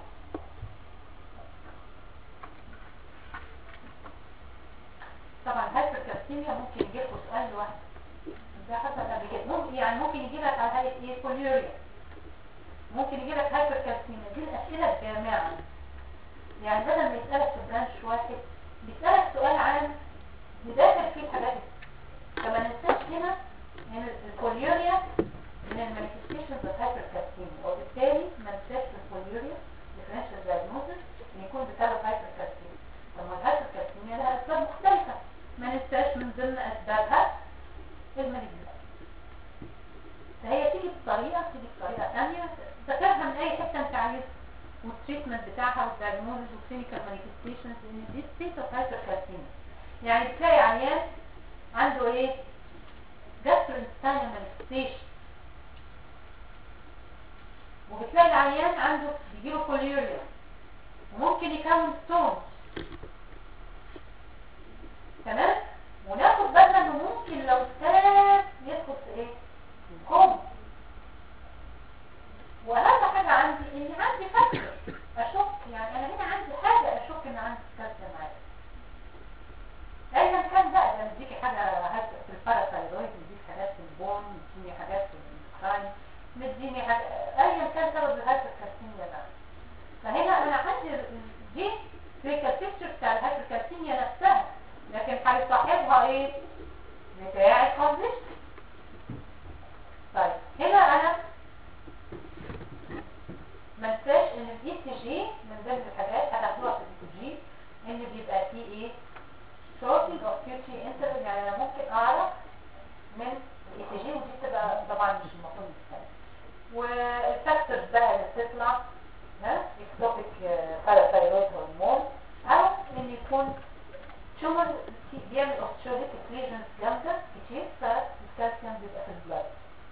طبعا الهايبركالسيميا ممكن يجي لكم سؤال لوحده ده حصل قبل كده ممكن يعني ممكن يجي لك على هيئه ايه كوليوريا ممكن يجي لك هايبركالسيميا دي الاسئله الجامعه يعني بدل ما يسالك في برانش واحد بيسالك سؤال عام يدافع فيه الحاجات دي فما ننساش هنا ان الكوليوريا من المانيفستيشنز اوف هايبركالسيميا وبالتالي ما ننساش الكوليوريا ديفرنشال دايجنوستس ان يكون بسبب هايبركالسيميا طب ما الهايبركالسيميا لها اسباب مختلفه ما ننساش من ضمن اسبابها المالجنس فهي تيجي بطريقه تيجي بطريقه ثانيه تفهمها من اي حته انت عايزها والتريتمنت بتاعها والدايجنوز والكلينيكال مانيفستيشنز ان دي ستيت اوف هايبركالسيميا يعني تلاقي عيان عنده ايه جاستروانتستاينال مانيفستيشن وبتلاقي العيان عنده بيجيله كوليوريا وممكن يكون ستونز تمام وناخد بالنا انه ممكن لو ساب يدخل في ايه كوم واهم حاجه عندي ان عندي فاكتور اشك يعني انا هنا عندي حاجه اشك ان عندي كالسيوم عالي ايا كان بقى ده مديكي حاجه هات في الباراثايرويد مديك حاجات في البون مديني حاجات في الكراين مديني حاجة ايا كان سبب الهايبركالسيميا ده فهنا انا عندي دي كلينيكال بيكتشر بتاع الهايبركالسيميا نفسها لكن هيصاحبها ايه بتاع الكونديشن طيب هنا انا ما انساش ان الاي سي جي من ضمن الحاجات هتاخدوها في الاي سي جي ان بيبقى فيه ايه shorting of QT interval يعني انا ممكن اعرف من الاي سي جي ودي بتبقى طبعا مش المفروض تستنى والفاكتورز بقى اللي بتطلع ها اكتوبيك باراثايرويد هرمون او ان يكون تيومر بيعمل اوستيوليتيك ليجنز جامده كتير فالكالسيوم بيبقى في البلاد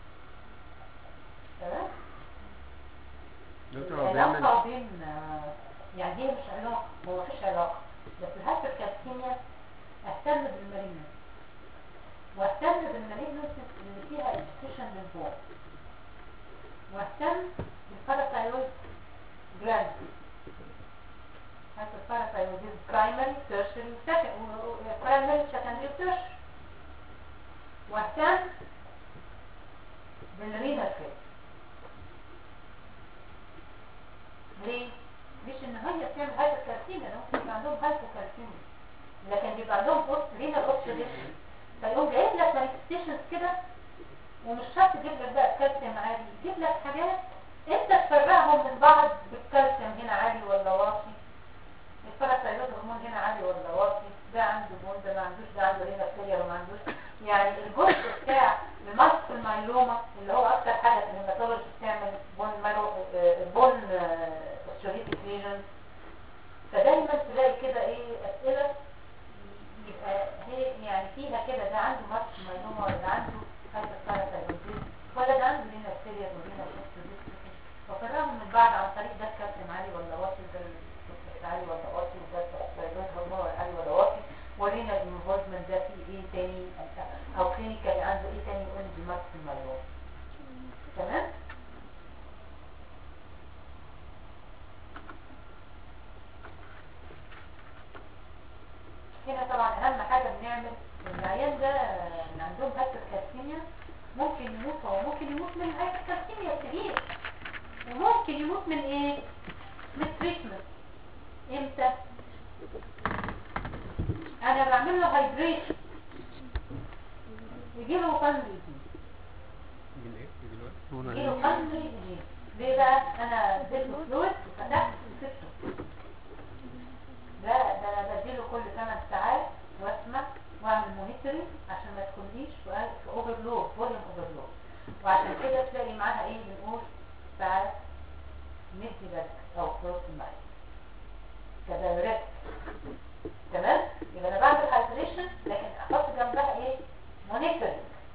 تمام دكتور هو العلاقه بيعمل بين آه، يعني هي مش علاقه هو مفيش علاقه بس الهايبركالسيميا اهتم بالمالجنس واهتم بالمالجنس اللي فيها اكسبشن للبون واهتم بالباراثايرويد جلاند حتى الباراثايرويد برايمري تيرشري برايمري سكندري تيرشري واهتم بالرينال فيت ليه؟ مش ان هي بتعمل هايبوكالسيميا لو ممكن يبقى عندهم هايبوكالسيميا لكن بيبقى عندهم بوست رينال اوبشن فيقوم جايب لك مانيفستيشنز كده ومش شرط تجيب لك بقى الكالسيوم عالي يجيب لك حاجات انت تفرقهم من بعض بالكالسيوم هنا عالي ولا واطي الباراثايرويد هرمون هنا عالي ولا واطي ده عنده بون ده ما عندوش ده عنده هنا كلير وما عندوش يعني الجزء بتاع المالتيبل مايلوما اللي هو اكتر حاجه في الهيماتولوجي بتعمل بون مالو آه، بون اوستيوليتيك ليجنز فدايما تلاقي كده ايه اسئله يبقى هي يعني فيها كده ده عنده مالتيبل مايلوما ولا ده عنده هايبرثايرويدز ولا ده عنده هنا كلير وهنا اوستيوليتيك ففرقهم من بعض عن طريق ده الكالسيوم عالي ولا واطي ده السكر عالي ولا واطي وده الثايرويد هرمون عالي ولا واطي ورينا الانفولفمنت ده فيه ايه تاني او كلينيكال عنده ايه تاني يقول دي مالتيبل مايلوما تمام هنا طبعا اهم حاجه بنعمل العيان ده اللي عندهم هايبركالسيميا ممكن يموت هو ممكن يموت من هايبركالسيميا كبير وممكن يموت من ايه من تريتمنت امتى انا بعمل له هايدريشن يجي له قلب جديد من ايه من الوقت هنا يجي له ايه قلب جديد ليه بقى انا اديته فلويد وفتحت وسبته لا ده انا بديله كل 8 ساعات واسمع واعمل مونيتورنج عشان ما تكونليش في في اوفرلود فوليوم اوفرلود وعشان كده تلاقي معاها ايه بنقول ساعات ميدي لك او بروتين مايك كدايركت تمام يبقى انا بعمل هايدريشن لكن احط جنبها ايه مونيتورنج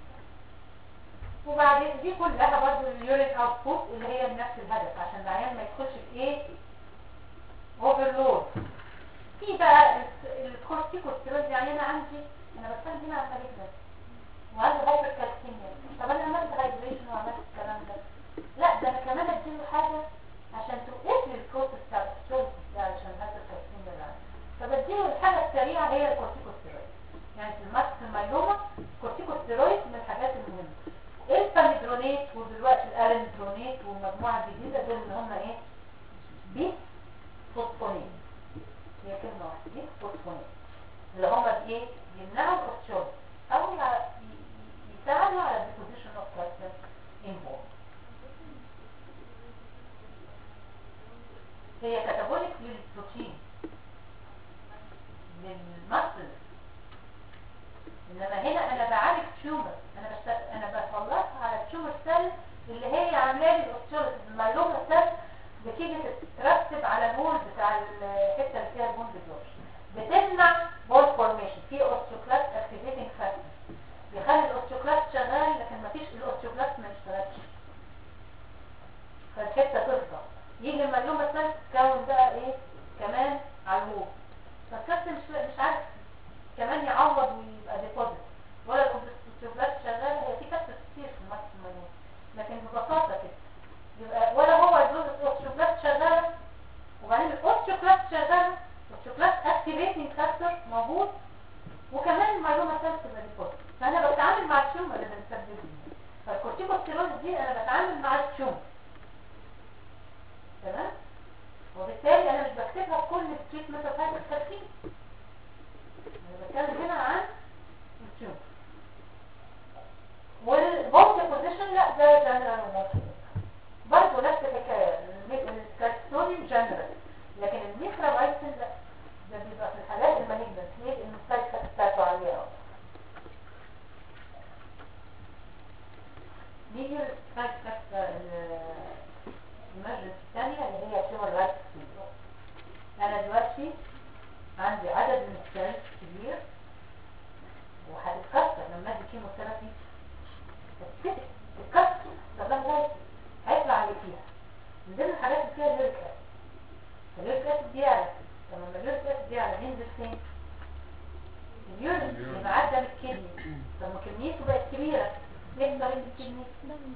وبعدين دي كلها برضه اليورين اوتبوت اللي هي بنفس الهدف عشان العيان ما يدخلش في ايه اوفرلود في بقى الكورتيكوستيرويد يعني انا عندي انا بتكلم هنا عن مالجنس وعنده هايبر كالسيميا طب انا عملت هايدريشن وعملت الكلام ده لا ده انا كمان اديله حاجه عشان توقف لي البروسيس بتاع الستورز ده عشان الهايبر كالسيميا اللي عندي فبديله الحاجه السريعه هي الكورتيكوستيرويد يعني في الماكس المايلوما الكورتيكوستيرويد من الحاجات المهمه الباميدرونيت ودلوقتي الالندرونيت والمجموعه الجديده دول اللي هم ايه بي فوسفونيت هي كلمة واحدة دي فوسفونيت اللي هما بايه يمنعوا الاوستيول او يع- ي- ي- يساعدوا على الديبوزيشن اوف كالسيوم ان بون هي كاتابوليك للبروتين للمسل انما هنا انا بعالج تيومر انا بشت... انا بخلصها على التيومر سيل اللي هي عامله لي الاوستيول المايلوما سيل بتيجي تترتب على الوول بتاع الحته اللي فيها البون ديزورشن بتمنع بول فورميشن في اوستيوكلاست اكتيفيتنج فاكتور بيخلي الاوستيوكلاست شغال لكن ما فيش الاوستيوكلاست ما يشتغلش فالحته تفضل يجي المعلومه الثانيه تتكون بقى ايه كمان على الوول فالكابتن مش مش عارف كمان يعوض ويبقى ديبوزيت ولا الاوستيوكلاست شغال هي في فاكتور كتير في الماكسيمم لكن ببساطه كده يبقى ولا هو يجوز الاوستيوكلاست شغاله وبعدين الاوستيوكلاست شغاله الاوستيوكلاست اكتيفيتنج فاكتور موجود وكمان المعلومه ثالثه بالريبورت فانا بتعامل مع التيومر اللي بنسبب لي فالكورتيكوستيرويد دي انا بتعامل مع التيومر تمام وبالتالي انا مش بكتبها في كل التريتمنت اوف هايبرتنسين انا بتكلم هنا عن التيومر والبوست بوزيشن لا ده جنرال وموجود برضه نفس الحكايه الكالسيوم جنرال لكن الميكروبايتين لا ده بيبقى في الحالات المالجنت ليه لان السايكل بتاعته عاليه قوي نيجي للسايكل المجلس الثانيه اللي هي تيومر لايت سيندروم انا دلوقتي عندي عدد من السيلز كبير وهتتكسر لما ادي كيموثيرابي تتكسر تتكسر طب ده ازاي هيطلع اللي فيها من ضمن الحاجات اللي فيها اليوريك اسيد اليوريك اسيد بيعلى طب لما اليوريك اسيد بيعلى بينزل فين؟ اليورين يبقى عدى من الكدني طب ما كميته بقت كبيره يقدر ينزل الكدني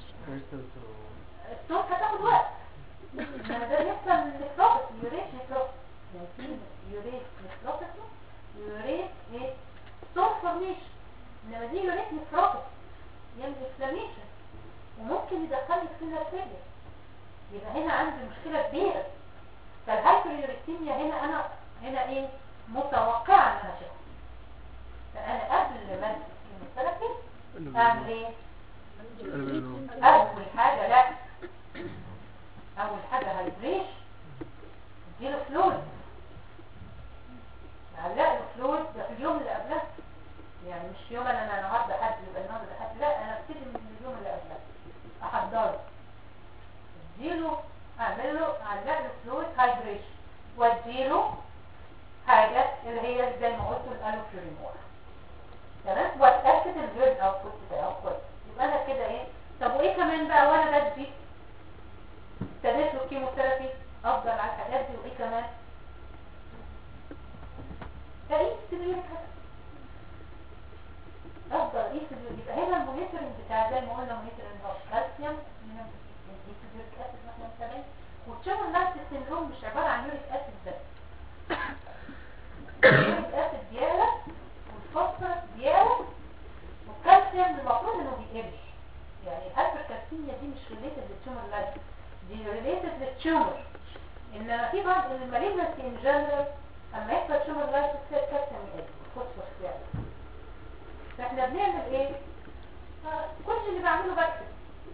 الصوت هتاخد وقت لما ده بيحصل نكروبس يوريت نكروبس يعني في يوريت نكروبس يوريت ايه؟ صوت فورميشن انما دي يوريت نكروبس يعمل انفلاميشن وممكن يدخلني في فيلير يبقى هنا عندي مشكلة كبيرة فالهايبريوريتيميا هنا انا هنا ايه متوقعة ان انا اشوفها فانا قبل ما ادي الكيموثيرابي اعمل ايه اول حاجة لا اول حاجة هايدريش اديله فلويد علق له فلويد ده في اليوم اللي قبله يعني مش في يوم انا انا النهارده حد يبقى النهارده حد لا انا ابتدي من اليوم اللي قبله احضره اديله اعمل له اعلق له فلويد هايدريشن واديله حاجه اللي هي زي ما قلت الالوفيريمور تمام واتاكد البيرن اوتبوت بتاعه كويس يبقى انا كده ايه طب وايه كمان بقى وانا بدي ابتديت له كيموثيرابي افضل على الحاجات دي وايه كمان تقيس سبيل افضل قيس ال- يبقى هنا المونيتورنج بتاع زي ما قلنا مونيتورنج اوف كالسيوم اليوريك اسيد مثلا مثلا والتشومر لاست سيندروم مش عباره عن يوريك اسيد بس اليوريك اسيد بيعلى والفوسفورس بيعلى والكالسيوم المفروض انه بيقلش يعني الهايبركالسيميا دي مش ريليتد للتشومر لاست دي ريليتد للتشومر انما في بعض المالجنسي ان جنرال اما يحصل تشومر لاست الكالسيوم يقل الفوسفورس يعلى فاحنا بنعمل ايه آه، كل اللي بعمله بكتب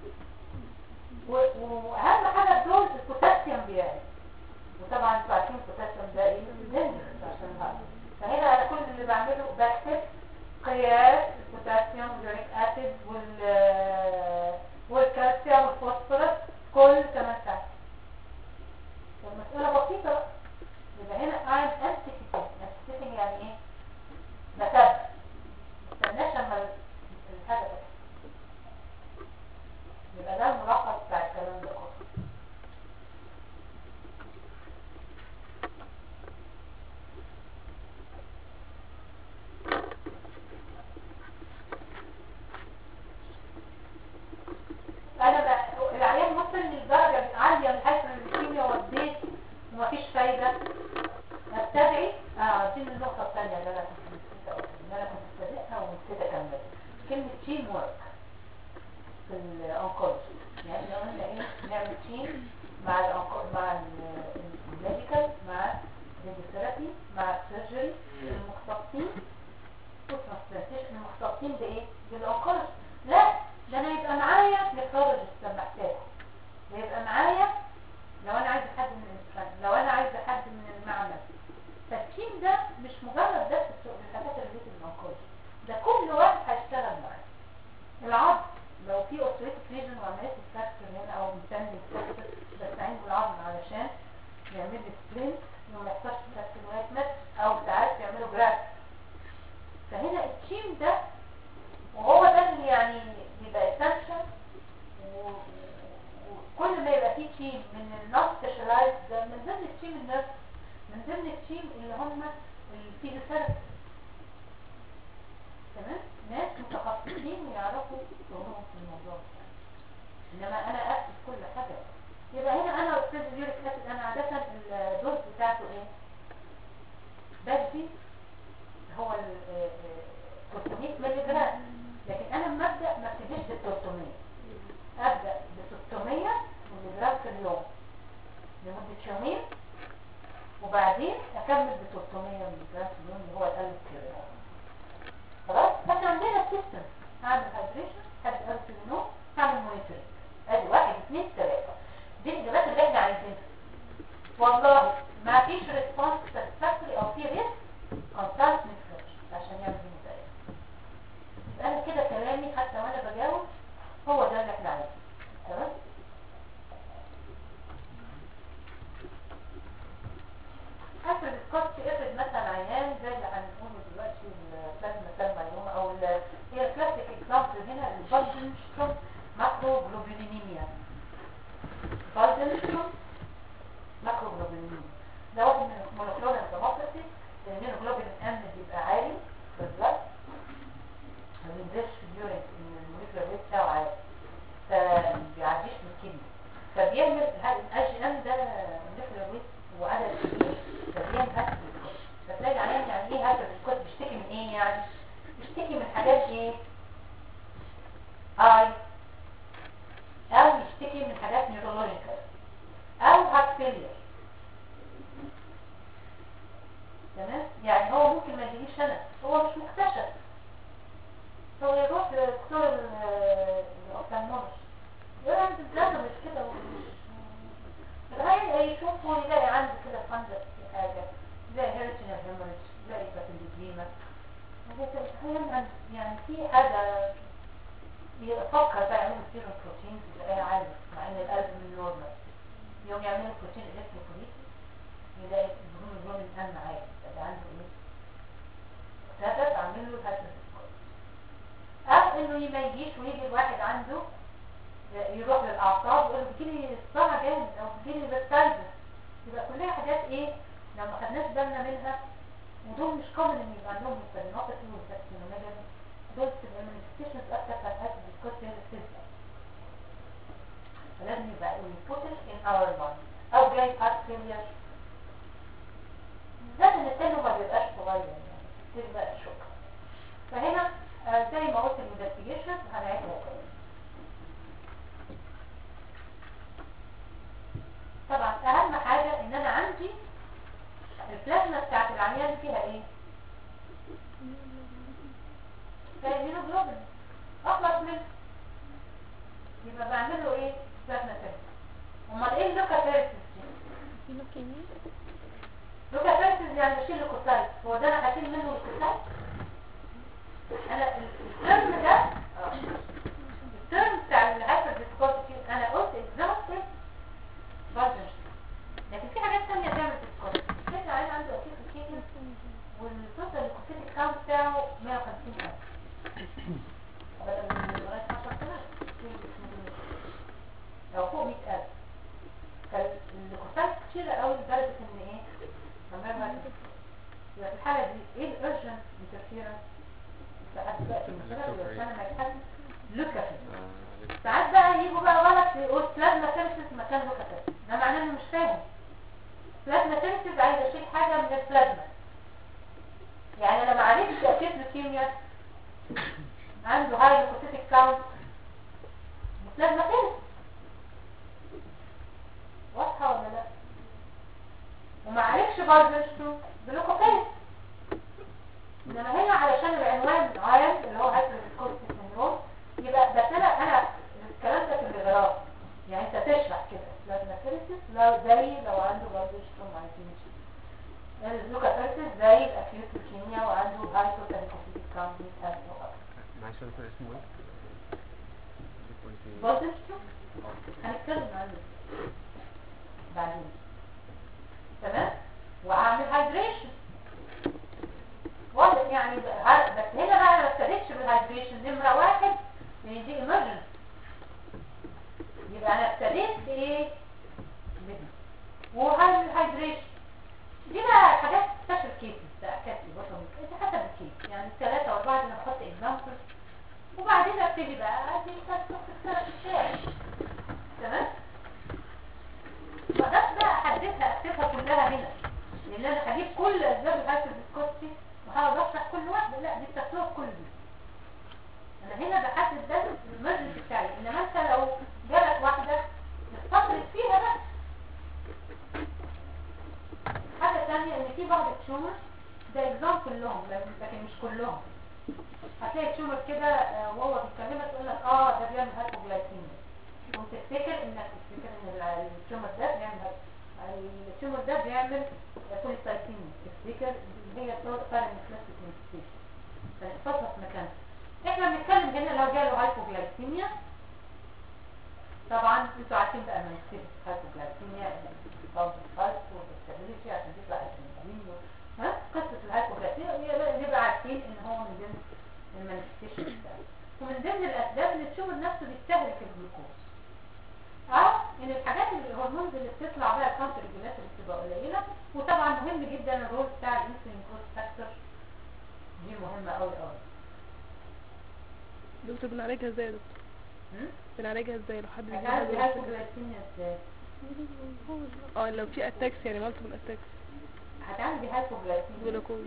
و- واهم حاجه في دول البوتاسيوم بيعلى وطبعا انتوا عارفين البوتاسيوم ده ايه دينجرس عشان الهارت فهنا انا كل اللي بعمله بكتب قياس البوتاسيوم واليوريك اسيد وال والكالسيوم والفوسفورس كل 8 ساعات المسألة بسيطة بقى. يبقى هنا I'm anticipating anticipating يعني ايه؟ بتابع استناش لما ال- الحاجة تحصل يبقى ده الملخص بتاع الكلام ده كله انا بقى العيان وصل للدرجه عاليه من حيث الكيمياء والزيت ومفيش فايده اتبعي اه دي النقطه الثانيه اللي انا كنت نسيت أقولها، اللي انا كنت ابتديتها ونسيت اكملها كلمه تيم ورك في الانكولوجي يعني لو قلنا ايه نعمل تيم مع الأنكو- مع ال- الميديكال مع الراديوثيرابي مع السيرجري المختصين والترانسبلانتيشن المختصين بايه؟ بالانكولوجي لا ده انا يبقى معايا نفرولوجيست لما احتاجه ده يبقى معايا لو انا عايزه حد من الانسان لو انا عايزه حد من المعمل فالتيم ده مش مجرد بس السوق- الحاجات اللي في الانكولوجي ده كل واحد هيشتغل معاه العظم لو في اوستريتيك ليجن وعمليه فراكشر هنا او مستني فراكشر بستعين بالعظم علشان يعمل لي سبلنت وما يحصلش فراكشر لغايه مات او ساعات يعملوا جراف فهنا التيم ده وهو ده اللي يعني بيبقى essential و- وكل ما يبقى فيه تيم من الناس سبيشالايز ده من ضمن التيم الناس من ضمن التيم اللي هم الفيزيوثيرابي تمام ناس متخصصين ويعرفوا شغلهم في الموضوع ده انما انا اكتب كل حاجه يبقى هنا انا استاذ اليوريك اسيد انا عاده الدوز بتاعته ايه بدي هو ال آه، آه، 300 مللي جرام لكن انا لما ابدا ما ابتديش ب 300 ابدا ب 600 مللي جرام في اليوم لمده يومين وبعدين اكمل ب 300 مللي جرام في اليوم اللي هو الالف كيلو خلاص فاحنا عندنا سيستم هعمل هايدريشن حد قال في النوم هعمل مونيتورنج ادي واحد اثنين ثلاثه دي الاجابات اللي احنا عايزينها والله ما فيش ريسبونس ساتسفاكتوري او في ريسك كونسلت نفرش عشان يعمل مزايا يبقى انا كده كلامي حتى وانا بجاوب هو ده اللي احنا عايزينه تمام افرض الكوست افرض مثلا عيان زي اللي هنقوله دلوقتي البلازما سيل مايوما او ال- هي الكلاسيك اكزامبل هنا البالدنشتروم ماكرو جلوبولينيميا بالدنشتروم ماكرو جلوبولينيميا ده واحد من المونوكلونال ديموكراسي لان الجلوبين ام بيبقى عالي في البلد ما بينزلش في اليورين ان الموليكولار ويت بتاعه عالي فما بيعديش من الكدني فبيعمل الاي جي ام ده الموليكولار ويت وعدد كبير فبيعمل هاتف الكوت فتلاقي عليها يعني ايه هاتف الكوت بيشتكي من ايه يعني بيشتكي من حاجات ايه اي او يشتكي من حاجات نيورولوجيكال او هارت فيلير تمام يعني هو ممكن ما يجيليش انا هو مش مكتشف هو يروح لدكتور ال- يعني يعني في حاجة يفكر بقى يعملوا سيروم بروتين يلاقيها عالي مع ان القلب من نورمال يوم يعملوا بروتين الكتروفوريسيس يلاقي الهيموجلوبين ام عالي ده عنده ايه؟ سبب عامل له هايبرسكوز او انه ما يجيش ويجي الواحد عنده يروح للاعصاب ويقول له بيجيلي صداع جامد او بيجيلي فيرتايجر يبقى كلها حاجات ايه لو ما خدناش بالنا منها ودول مش كومن ان يبقى عندهم هيسترينوباثي والسكسينوميجالي دول بتبقى manifestations اكتر بتاعت هايبرسكوز هي الفيزياء فلازم يبقى البوتش in our mind او جاي heart failure لازم السن ما بيبقاش صغير يعني تبقى شوك فهنا آه، زي ما قلت الانفستيجيشن هنعيدها تاني طبعا اهم حاجة ان انا عندي البلازما بتاعت العيان فيها ايه فيها هيموجلوبين اخلص منه يبقى بعمل له ايه بلازما تيست امال ايه اللوكا في لوكيميا لوكا فيرسز يعني بشيل الكوسايت هو ده انا هشيل منه الكوسايت انا ال- الترم ده آه، الترم بتاع الهايبر ديسكوسيتي انا قلت اكزامبل فاجن لكن في حاجات ثانيه تعمل ديسكوسيتي كده عين عنده اكيد كيكن والتوتال الكوسيتي كاونت بتاعه 150 ألف بدل من لغايه 10000 لو فوق 100000 فالكوسايت كتيرة قوي لدرجة ان ايه عمالها يبقى في الحالة دي ايه الارجنت انترفيرنس لحد دلوقتي المشكلة بس انا ما يتحدث لوكافي ساعات بقى يجوا بقى ولد يقول بلازما سيرسس مكان لوكافي ده معناه انه مش فاهم بلازما سيرسس عايز اشيل حاجة من البلازما يعني انا ما عالجتش اكيد لوكيميا عنده هاي لوكوسيتيك كاونت بلازما سيرسس واضحة ولا لا وما عرفش برضه بلوكوكيس انما هنا علشان العنوان عام اللي هو هايبرسكوبيك سيندروم يبقى بس انا انا الكلام ده في الاغراء يعني انت تشرح كده لازم كريسيس لو زي لو عنده برضه سترومايتينيتي اللوكوكيس زي الاكيوت لوكيميا وعنده هايبوتنكوفيتيك كاونت معلش يا دكتور اسمه ايه؟ برضه هنتكلم عنه بعدين تمام واعمل هايدريشن واضح يعني بقى- بس هنا بقى انا ما ابتديتش بالهايدريشن نمره واحد لان دي ايمرجنسي يبقى انا ابتديت بايه بدي وهايدريشن دي بقى حاجات سبيشال كيسز بقى كاتي بطل انت حسب الكيس يعني الثلاثه واربعه دي انا بحط اكزامبل وبعدين ابتدي بقى ادي الثلاث الشارع تمام فقدرت بقى احددها اكتبها كلها هنا لان انا هجيب كل اسباب الهايبر ديسكوستي وهحاول اشرح كل واحده لا دي بتكتبها كل دي انا هنا بحدد بس المجلس بتاعي انما انت لو جالك واحده تستطرد فيها بقى حاجه ثانيه ان في بعض التيومر ده اكزامبل لهم لكن مش كلهم هتلاقي تيومر كده آه، وهو بيكلمك يقول لك اه ده بيعمل هايبوجلايكيميا وتفتكر انك تفتكر ان ال- التيومر ده بيعمل هاي- التيومر ده بيعمل بوليسايتيميا تفتكر ان هي فعلا كلاسيك مانيفستيشن فنحفظها في مكانها احنا بنتكلم هنا لو جاله هايبوجلايكيميا طبعا انتوا عارفين بقى مانيفستيشن هايبوجلايكيميا بعض الفايت والستابيليتي عشان تطلع الادرينالين ها قصه الهايبوجلايكيميا نبقى عارفين ان هو من ضمن المانيفستيشن بتاعه ومن ضمن الاسباب ان التيومر نفسه بيستهلك الجلوكوز اه ان الحاجات اللي الهرمونز اللي بتطلع بقى الكونتر ريجولات اللي بتبقى قليله وطبعا مهم جدا الرول بتاع الانسولين جروث فاكتور دي مهمه قوي قوي دكتور بنعالجها ازاي يا دكتور بنعالجها ازاي لو حد بيجي هتعالج عنده الهايبوجلايكيميا ازاي اه لو في اتاكس يعني مالتيبل اتاكس هتعالج الهايبوجلايكيميا جلوكوز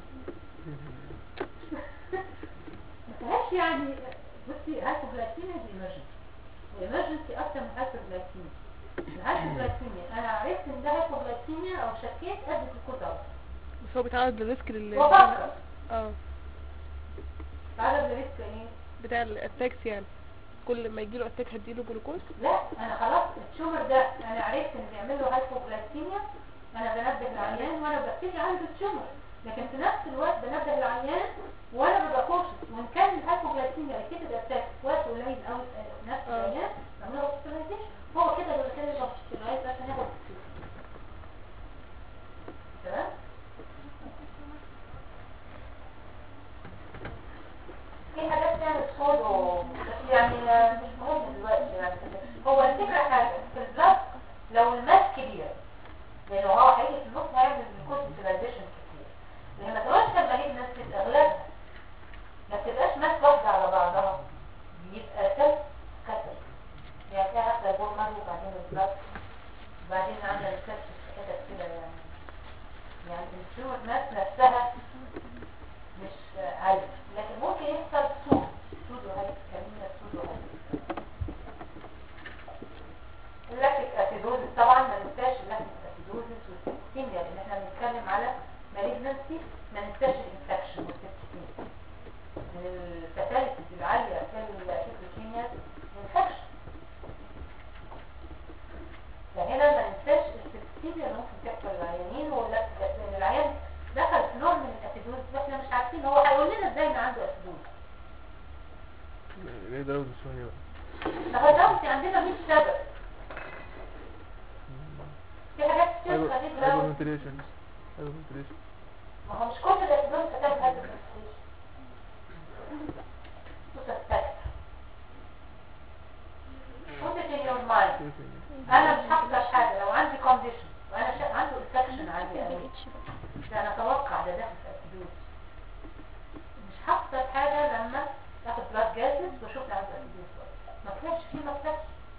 ما فيهاش يعني بصي هايبوجلايكيميا دي ايمرجنسي ايمرجنسي اكتر من هايبوجلايكيميا الهايبوجلايكيميا انا عرفت ان ده هايبوجلايكيميا او شكيت ادي الجلوكوز اوت بس هو بيتعرض للريسك لل وفكر اه تعرض لريسك ايه بتاع الاتاكس يعني كل ما يجيله اتاك هديله جلوكوز لا انا خلاص التيومر ده انا عرفت ان بيعمل له هايبوجلايكيميا انا بنبه العيان وانا ببتدي عنده التيومر لكن في نفس الوقت بنبه العيان وانا ببقى كوشس وان كان الهايبوجلايسيميا ريكيتد اتاك في وقت قليل قوي في نفس آه. العيان عملنا هوسبيتاليزيشن هو كده بيبقى كده هوسبيتاليزيشن عشان ياخد الكيس. تمام في حاجات تعمل صوده بس يعني مش مهم دلوقتي يعني هو الفكرة حاجة في البلاد لو الماس كبير لأنه هو هيجي في النص هيعمل كونسنتريزيشن كتير لما تقولش لما هي الناس أغلبها ما بتبقاش ماس واحدة على بعضها بيبقى سلس كسر يعني تلاقي واحدة جوه مرة وبعدين البلاد وبعدين عاملة السبسس كده كده يعني يعني التيومر ماس نفسها مش عالي لكن ممكن يحصل سود سود وهي كلمة سود وهي اللاكتيك اسيدوزس طبعا ما ننساش اللاكتيك اسيدوزس والسيستيميا لان احنا بنتكلم على مالجنسي ما ننساش الانفكشن والسيستيميا من الفاتاليتيز العالية في السيستيميا الانفكشن فهنا ما ننساش السيستيميا اللي ممكن تحصل للعيانين واللاكتيك لان العيان دخل في نوع من الاسيدوز واحنا مش عارفين هو هيقول لنا ازاي ان عنده اسيدوز ليه ده شوية بقى ما هو دوت عندنا 100 سبب في حاجات كتير هايبر خليك هايبر لو فنتريشن هايبر فنتريشن ما هو مش كل الاسيدوز بتعمل هذا وسبتكت put it in your mind انا مش هخسر حاجه لو عندي كونديشن وانا شا... عنده انفكشن عندي قوي اتش بقى ده انا اتوقع ده داخل في اسيدوز مش هخسر حاجه لما اخد بلاد جازز واشوف لو عنده اسيدوز ما طلعش فيه ما طلعش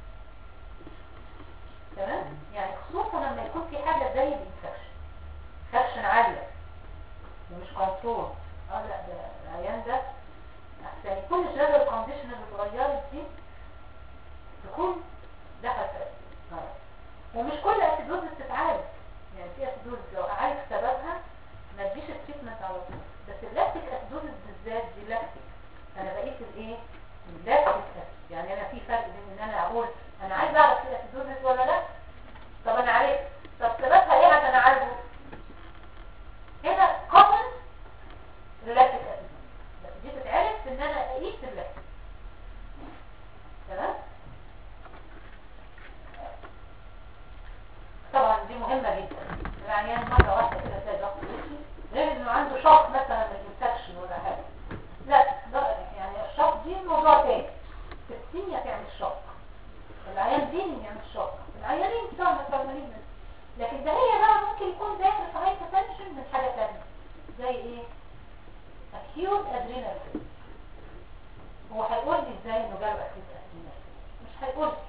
تمام يعني خصوصا لما يكون في حاجه زي الانفكشن انفكشن عاليه ومش كنترول اه لا ده العيان ده احسن يكون الجنرال كونديشن اللي اتغيرت دي تكون دخل في اسيدوز ومش كل اسيدوز بتتعالج يعني في اسيدوز لو اعالج سببها ما تجيش التريتمنت على طول بس اللاكتيك اسيدوز بالذات دي لاكتيك انا بقيت الايه اللاكتيك أسيد. يعني انا في فرق بين ان انا اقول انا عايز اعرف في اسيدوز ولا لا طب انا عرفت طب سببها ايه عشان اعالجه هنا كومن اللاكتيك اسيدوز بس دي تتعرف ان انا اقيس اللاكتيك تمام طبعا دي مهمة جدا العيان مرة واحدة كده تلاقي ضغط يمشي غير انه عنده شوك مثلا من الانفكشن ولا حاجة لا ده يعني الشوك دي موضوع تاني السينيا تعمل شوك العيان دي يعمل شوك العيانين بتوعنا فاهمين لكن ده هي بقى ممكن يكون داخل في هايبوتنشن من حاجة تانية زي ايه؟ acute adrenal failure. هو هيقول لي ازاي انه جاله acute adrenal failure. مش هيقول لي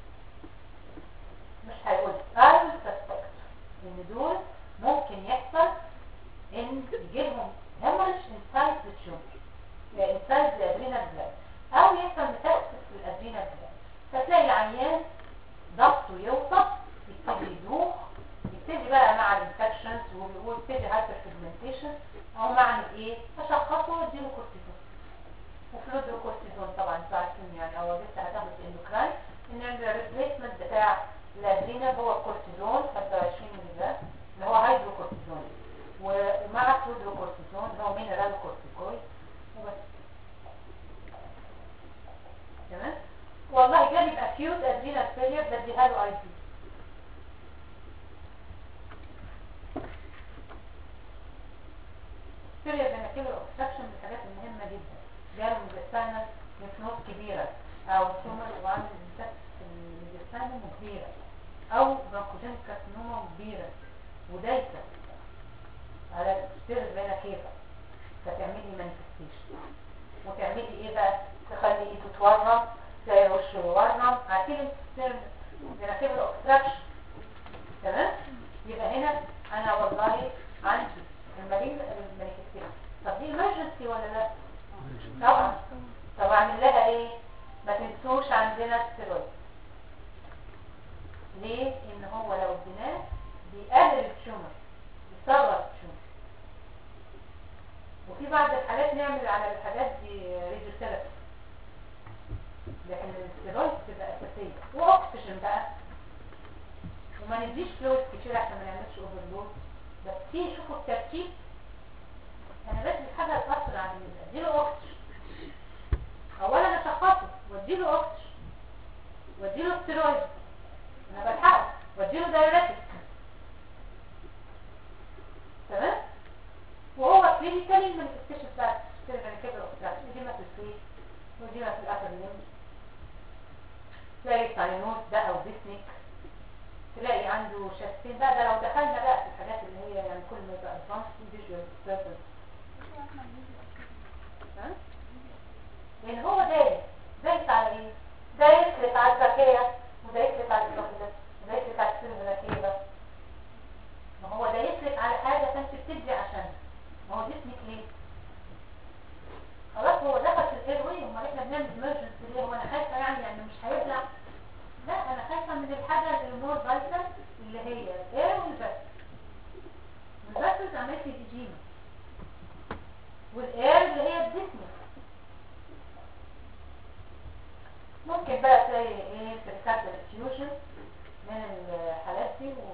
مش هيقول I suspect ان دول ممكن يحصل ان يجيلهم hemorrhage inside the tumor يعني inside the adrenal gland او يحصل متاكسس في الادرينال gland فتلاقي العيان ضغطه يوطى يبتدي يدوخ يبتدي بقى مع الانفكشنز وبيقول يبتدي هايبر فيجمنتيشن او معنى ايه اشخصه واديله كورتيزون وفلودرو كورتيزون طبعا انتوا عارفين يعني او لسه هتاخد الاندوكراين ان الريبليسمنت بتاع الادرينال هو الكورتيزون 25 ملي جرام اللي هو هيدروكورتيزون ومع فلودروكورتيزون اللي هو مينرال كورتيكويد وبس تمام والله جالي باكيوت ادرينال فيلير بديها له اي بي فيلير بنكيلو اوبستراكشن من الحاجات المهمه جدا جاله مجسانه لفنوس كبيره او تومر وعامل انفكس في المجسانه كبيره او برونكوجينيك كارسينوما كبيره ودايسه على السيرس بين كيفا فتعملي مانيفستيشن وتعملي ايه بقى تخلي ايده تورم تلاقي وشه يورم عارفين السيرس بين كيفا الاوبستراكشن تمام يبقى هنا انا والله عندي المريض المانيفستيشن طب دي emergency ولا لا طبعا طب اعمل لها ايه ما تنسوش عندنا الستيرويد ليه ان هو لو اديناه بيقلل التيومر بيصغر التيومر وفي بعض الحالات نعمل على الحاجات دي راديو ثيرابي لكن الستيرويد بتبقى اساسيه واكسجين بقى وما نديش فلويد كتير عشان ما نعملش اوفرلود بس في شوفوا الترتيب حاجه تاثر على الميزان اديله اوكسجين اولا اشخصه واديله اوكسجين واديله ستيرويد انا بلحقه واديله دايوريتك تمام وهو كلينيكالي ما نكتشف بقى سيرفيكال اوبستراكشن دي ما في السويس ودي ما في الابر ليمب تلاقي ساينوز ده او ديسنيك تلاقي عنده شاستين بقى ده لو دخلنا بقى في الحاجات اللي هي يعني كل ما يبقى ادفانس فيجوال بيرسون ها لان هو دايس دايس على ايه دايس لك على الذكيه ودايس لك على الجهد ودايس لك على السيرفيكال ما هو دايس لك على حاجه فانت بتدي عشان ما هو جسمك ليه خلاص هو دخل في الاير واي امال احنا بنعمل emergency ليه هو انا خايفه يعني يعني مش هيبلع لا انا خايفه من الحاجه المور فايتال اللي هي الاير والبس والبس عملت لي ايجيما والاير اللي هي الجسم ممكن بقى تلاقي ايه سيركات الفيوجن من الحالات دي و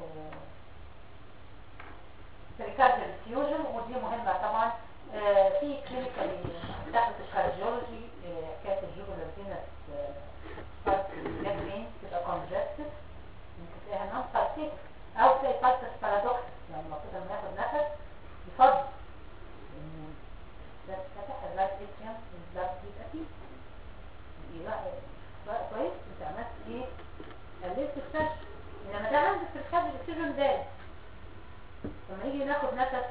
سيركات الفيوجن ودي مهمه طبعا آه، في كلينيكال تحت الكارديولوجي آه، حكايه الجوجولار فينس جاكرين تبقى كونجستد ممكن تلاقيها نون سايتيك او تلاقي بالتس بارادوكس يعني المفروض لما ناخد نفس يفضل إن ده فتح الرايت اتريوم البلاد بيبقى فيه يبقى بقى كويس انت عملت ايه قللت الكشف انما ده عندك في الكشف الاكسجين ده لما يجي ناخد نفس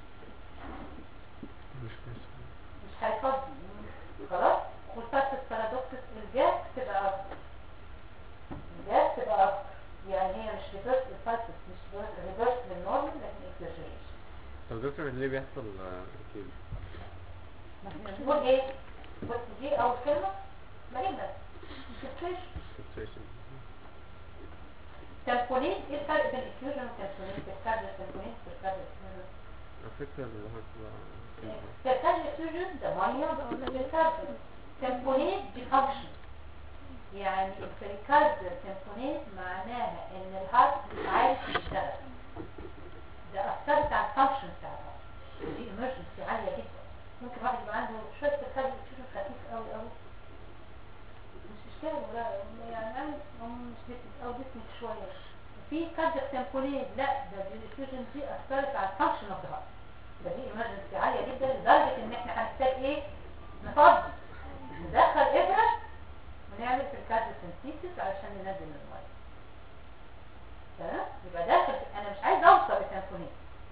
مش بس مش هيفضي خلاص والفاسس بارادوكسس الجاس تبقى اكتر الجاس تبقى اكتر يعني هي مش ريفرس الفاسس مش ريفرس للنورمال لكن اكزاجريشن طب دكتور ليه بيحصل آه، كده؟ نقول ايه بص دي اول كلمه مريضه مش Situation. تمبونين ايه الفرق بين الفيوجن والتمبونين في الكارديو تمبونين في الكارديو على فكرة اللي هتبقى الكارديو فيوجن ده ميه ده الكارديو تمبونين دي فانكشن يعني البريكارديو تمبونين معناها ان الهارت مش عارف يشتغل ده اثرت على الفانكشن بتاع الهارت دي ايمرجنسي عاليه جدا ممكن واحد يبقى عنده شويه الكارديو فيوجن خفيف قوي قوي مش اشكال ولا يعني عامل هو مش ديسك او ديسك شويه في كارديو تمبونين لا ده الفيوجن دي اثرت على الفانكشن اوف ذا هارت ده دي ايمرجنسي عاليه جدا لدرجه ان احنا هنحتاج ايه نفضي ندخل ابره ونعمل في الكارديو سنتيسيس علشان ننزل الميه تمام يبقى داخل انا مش عايز اوصل لتنفونين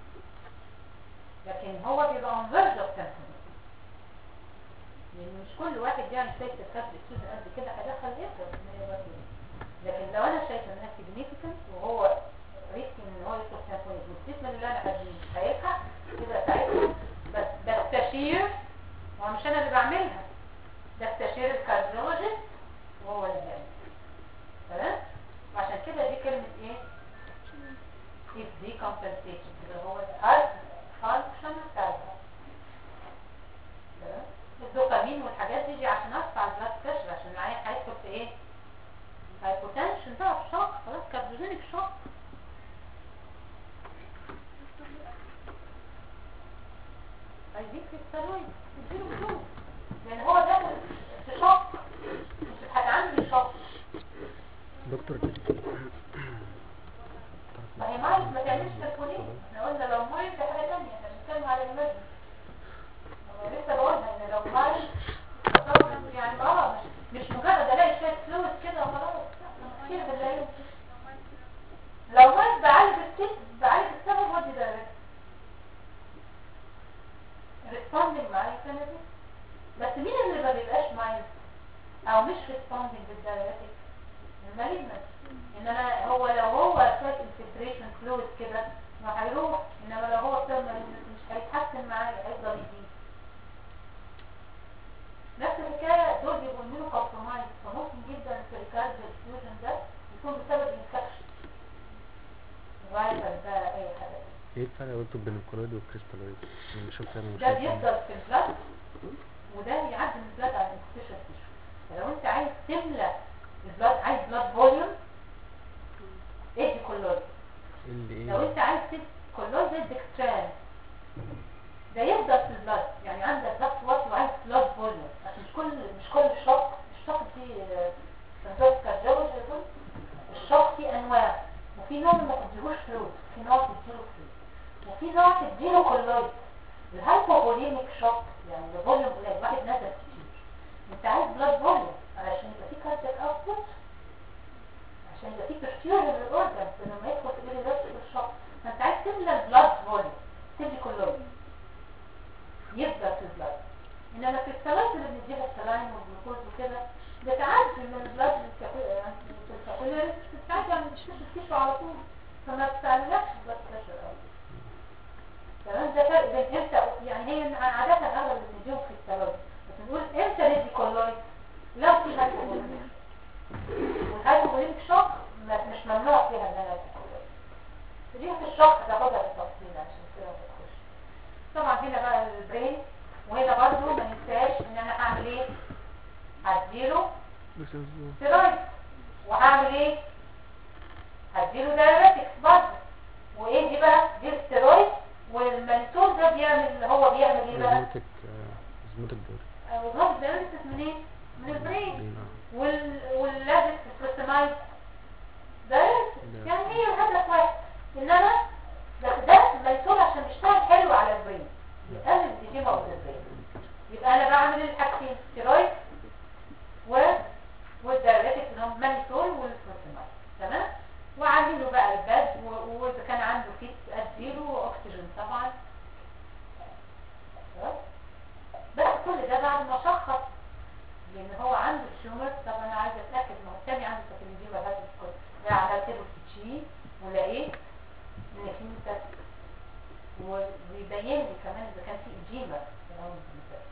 لكن هو بيبقى اون فيرج اوف تنفونين لان مش كل واحد يعني شايف الكارديو سنتيسيس قد كده هيدخل ابره في المية برضه. لكن لو انا شايفه انها سيجنيفيكانت وهو ريسكي ان هو يدخل تنفونين والسيستم اللي انا هديه مش هيلحق كده ساعتها بس بستشير هو مش انا اللي بعملها بستشير الكارديولوجيست وهو اللي بيعمل تمام وعشان كده دي كلمة ايه is decompensation اللي هو الهارت function بتاع الهارت تمام الدوبامين والحاجات دي دي عشان ارفع البلاد بريشر عشان العيان هيدخل في ايه هايبوتنشن بقى في شوك خلاص كارديوجينيك شوك عايزين في الثانوية تديله فلوس لان هو داخل في شوك مش هتعمل شوك دكتور ما هي مايك ما تعملش تكوينين احنا قلنا لو مايك ده حاجه ثانيه احنا بنتكلم على المجد انا لسه بقولها ان لو مايك تصور يعني اه مش مش مجرد الاقي شويه فلوس كده وخلاص لا، كتير بنلاقيهم لو مايك بعالج الست بعالج السبب ودي ده ريسبوندنج معايا كنبي بس مين اللي ما بيبقاش معايا او مش ريسبوندنج بالدايركتيك المالجنت انما هو لو هو شويه انفلتريشن فلويد كده ما هيروح انما لو هو بتاع malignant مش هيتحسن معايا هيفضل يزيد نفس الحكايه دول بيبقوا منه كومبرومايز فممكن جدا في الكارديو فيوجن ده يكون بسبب انفكشن فايروس بقى اي حاجه ايه الفرق يا دكتور بين الكولويد والكريستالويد؟ انا مش فاهم مش ده فاهم. بيفضل في البلاد وده يعدي من البلاد على الانتشار تيشو فلو انت عايز تملى البلاد عايز بلاد فوليوم ادي كولويد اللي لو ايه؟ انت عايز تدي كولويد ادي ديكستران ده يفضل في البلاد يعني بتعدي من البلاد للكابيلاري بتعدي من التشخيص الكيشو على طول فما بتعملكش بلاد بريشر قوي تمام ده فرق بين امتى يعني هي عادة اغلب اللي بنديهم في الثلاث بس نقول امتى ندي كولويد لو في هايبوبوليميك والهايبوبوليميك شوك ما- مش ممنوع فيها ان انا ادي كولويد دي في الشوك هتاخدها بالتفصيل عشان كده ما تخش طبعا هنا بقى البرين وهنا برضو ما ننساش ان انا هعمل ايه هديله بس ازاي ستيرويد وهعمل ايه هديله دايريتكس برضه وايه دي بقى دي الستيرويد والمنسول ده بيعمل اللي هو بيعمل ايه بقى ازمتك ازمتك دور وظبط دايريتكس منين من البرين لينا وال واللازك البروسيمايد دايريتكس ده. يعني هي الهدف واحد ان انا ده ده منسول عشان بيشتغل حلو على البرين يقلل الديجيما اوف البرين يبقى انا بعمل الحاجتين ستيرويد و والدايريتكس اللي هم مانيتول والفروسيمايد تمام وعامل له بقى الباد و- واذا كان عنده فيت اديله واكسجين طبعا خلاص؟ بس كل ده بعد ما شخص لان هو عنده الشومر طب انا عايزه اتاكد ما هو الثاني عنده تكليديما بس كل ده عملت له تشي ولقيت ان في متسم وبيبين لي كمان اذا كان في اجيما في العنق المتسم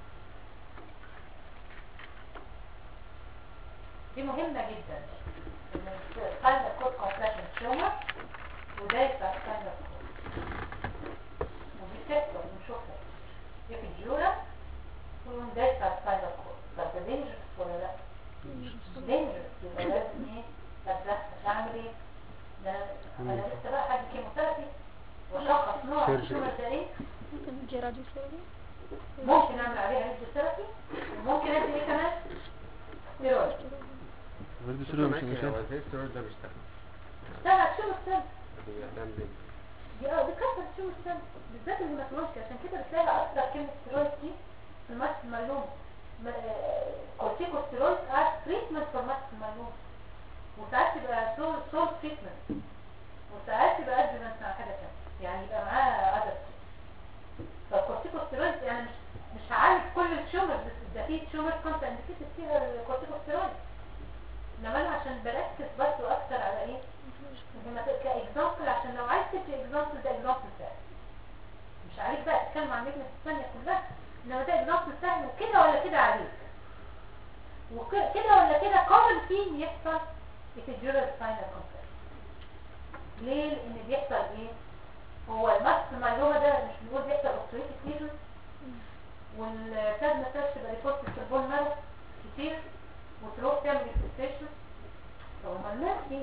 دي مهمة جدا ان السباينال كود كومبريشن تيومر وده يبقى سباينال كود ودي تكتب نشوفها دي في الجورة وده يبقى سباينال كود طب ده دينجرس ولا لا؟ دينجرس يبقى لازم ايه؟ اتدخل اعمل ايه؟ ده انا أنا لسه بقى حد كيموثيرابي وشخص نوع Surgery. التيومر ده ايه؟ ممكن نجي راديو ثيرابي ممكن اعمل عليها ريديوثيرابي وممكن ادي ايه كمان؟ ستيرويد برضه سوري مش ماشي مش هو ازاي السؤال ده بيشتغل اشتغل شو السبب؟ بيعمل ايه دي اه بكثرة شو السبب بالذات الهيماتولوجيا عشان كده بتلاقي اكتر كلمة ستيرويد دي في الماس المعلوم كورتيكوستيرويد ار تريتمنت فور ماس المعلوم وساعات تبقى سول سول تريتمنت وساعات تبقى ادجمنت مع حاجة تانية يعني يبقى معاه ادر فالكورتيكوستيرويد يعني مش مش هعالج كل التيومر بس ده في تيومر كنت انديكيتد فيها الكورتيكوستيرويد انما انا عشان بركز برضه اكتر على ايه لما كاكزامبل عشان لو عايز تدي اكزامبل ده اكزامبل سهل مش عليك بقى تتكلم عن النجمة الثانية كلها انما ده اكزامبل سهل وكده ولا كده عليك وكده ولا كده كومن فيه يحصل epidurال spinal compression ليه؟ لان بيحصل ايه؟ هو الماس المعلومة ده مش بنقول بيحصل اوكتوريتي ليجن والبلازما سيرش تبقى ريبورت في البون مارو كتير وتروح تعمل اكسبتيشن طب ما الناس يجي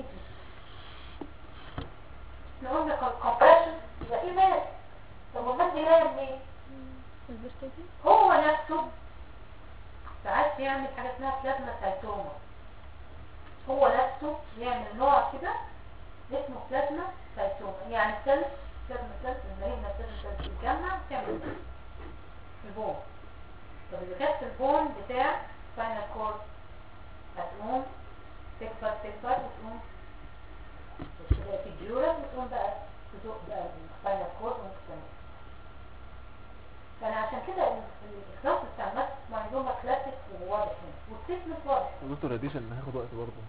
احنا قلنا كومبريشن يبقى في ماس طب والماس دي جايه منين؟ الفيرتيجي هو نفسه ساعات يعمل حاجه اسمها بلازما سايتوما هو نفسه يعمل نوع كده اسمه بلازما سايتوما يعني سيل بلازما سيل اللي هي بلازما سيل تتجمع تعمل في البون طب اذا كانت في البون بتاع سباينال كورد هتقوم تكبر تكبر وتقوم تبقى في الجيورة وتقوم بقى تزق بقى السباينال كورد وتكمل فانا عشان كده الاخلاص بتاع المس معلومه كلاسيك وواضح هنا والتريتمنت واضح دكتور راديشن هاخد وقت برضه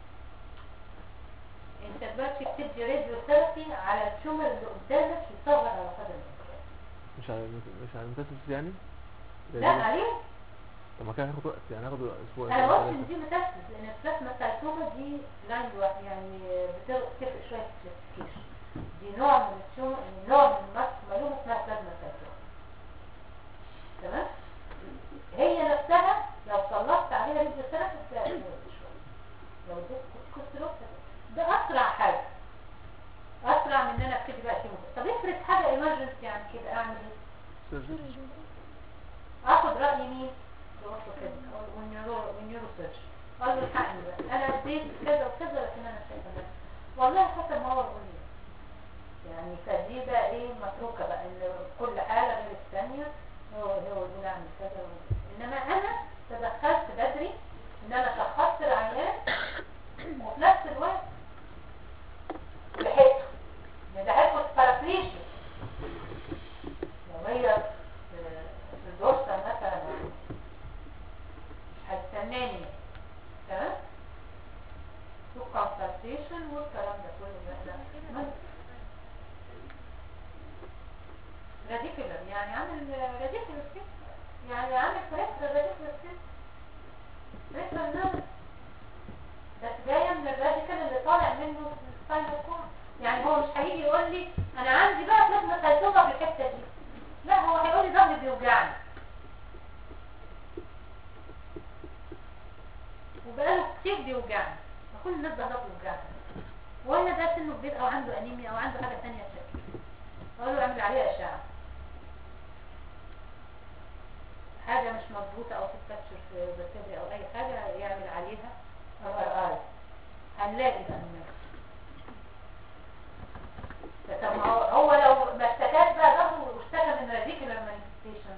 انت دلوقتي بتدي راديو ثيرابي على التيومر اللي قدامك يصغر على قدر الامكان مش على مش على المتاسس يعني لا عليه طب ما كان هاخد وقت يعني هاخد اسبوع انا أسبوع، قلت ان ثلاثة. دي متاسس لان البلازما سايتوما دي لاين واحد يعني بتفرق شويه في الكلاسيفيكيشن دي نوع من التيومر نوع من المس معلومه اسمها بلازما سايتوما تمام هي نفسها لو سلطت عليها ريديو ثيرابي تلاقي شويه لو اديت كورتيكوستيرويد ده اسرع حاجه اسرع من ان انا ابتدي بقى كيمو طب افرض حاجه ايمرجنسي يعني كده اعمل ايه سيرجري. اخد راي مين الاورثوبيديك او والنيورو والنيورو سيرجن قال له الحقني بقى انا اديت كذا وكذا لكن انا شايفه ده والله حسب ما هو يقول لي يعني فدي بقى ايه متروكه بقى ان كل حاله غير الثانيه هو هو يقول اعمل كذا و- انما انا تدخلت بدري ان انا شخصت العيان وفي نفس الوقت لحقته لان ده هيبقى بارابليشيا لو هي في في الدورسة مثلا مش هتستناني دايلاتيشن والكلام ده كله ده راديكولر يعني عامل راديكولر كده يعني عامل فريكتر راديكولر كده فريكتر نعم ده جاية من الراديكال اللي طالع منه السباينال كورد يعني هو مش هيجي يقول لي انا عندي بقى بلازما سايتوما في الحته دي لا هو هيقول لي ظهري بيوجعني وبقاله كتير بيوجعني كل الناس ظهرها بيوجعها ولا ده سنه كبير او عنده انيميا او عنده حاجه ثانيه شكل اقول له اعمل عليها اشعه حاجه مش مظبوطه او في فراكشر في بكتيريا او اي حاجه يعمل عليها ار ار هنلاقي بقى الناس طب ما هو هو لو ما اشتكاش بقى ظهره واشتكى من راديكولار مانيفستيشن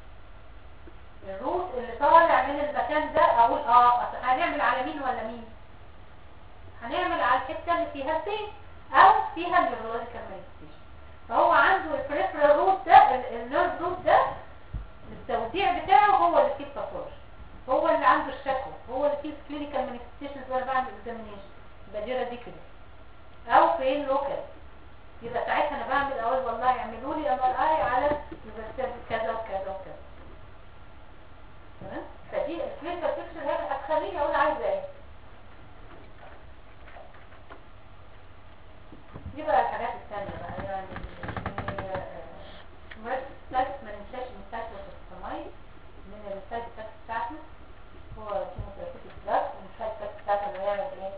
الروت اللي طالع من المكان ده اقول اه أصل هنعمل على مين ولا مين هنعمل على الحته اللي فيها سين او فيها النيورولوجيكال مانيفستيشن فهو عنده البريفرال روت ده النيرف روت ده التوزيع بتاعه هو اللي فيه التطور هو اللي عنده الشكوى هو اللي فيه الكلينيكال مانيفستيشنز وانا بعمل اكزامينيشن يبقى دي راديكولار او فين لوكال يبقى ساعتها انا بعمل اقول والله اعملوا لي ام ار اي على يبقى كذا وكذا وكذا تمام فدي الكلينيكال بيكتشر هي اللي هتخليني اقول عايزه ايه دي بقى الحاجات الثانيه بقى يعني مرض الثالث ما ننساش من السايكلوسيستامايد من السايد افكت بتاعته هو كيموثيرابيوتيك دراج ومن السايد افكت بتاعته اللي هيعمل ايه؟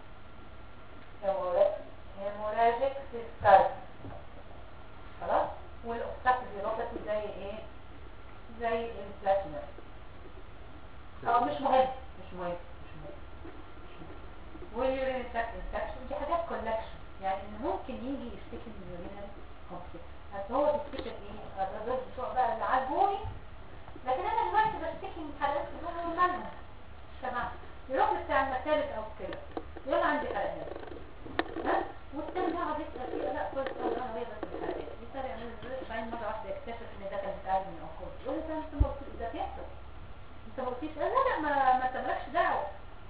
هيموراجيك سيستايد خلاص والاوبستاكتيفيروباثي زي ايه؟ زي البلاتينم اه مش مهم مش مهم مش مهم واليورين تراكت انفكشن دي حاجات كولكشن يعني ان ممكن يجي يشتكي من يورينال كونفليكت بس هو بيفتكر ايه الرادار بتوع بقى اللي عاجبوني لكن انا دلوقتي بشتكي من حالات كلها ومالها تمام يروح بتاع المسالك او كده يقول عندي حالات ها والتاني يقعد يسال كده لا كل سؤال انا هي بس الحالات يسال يعمل ازاي بعدين مره واحده يكتشف ان ده كان بتاعي من اوكول يقول لي انت ما قلتش ده بيحصل انت ما قلتيش لا لا ما ما تملكش دعوه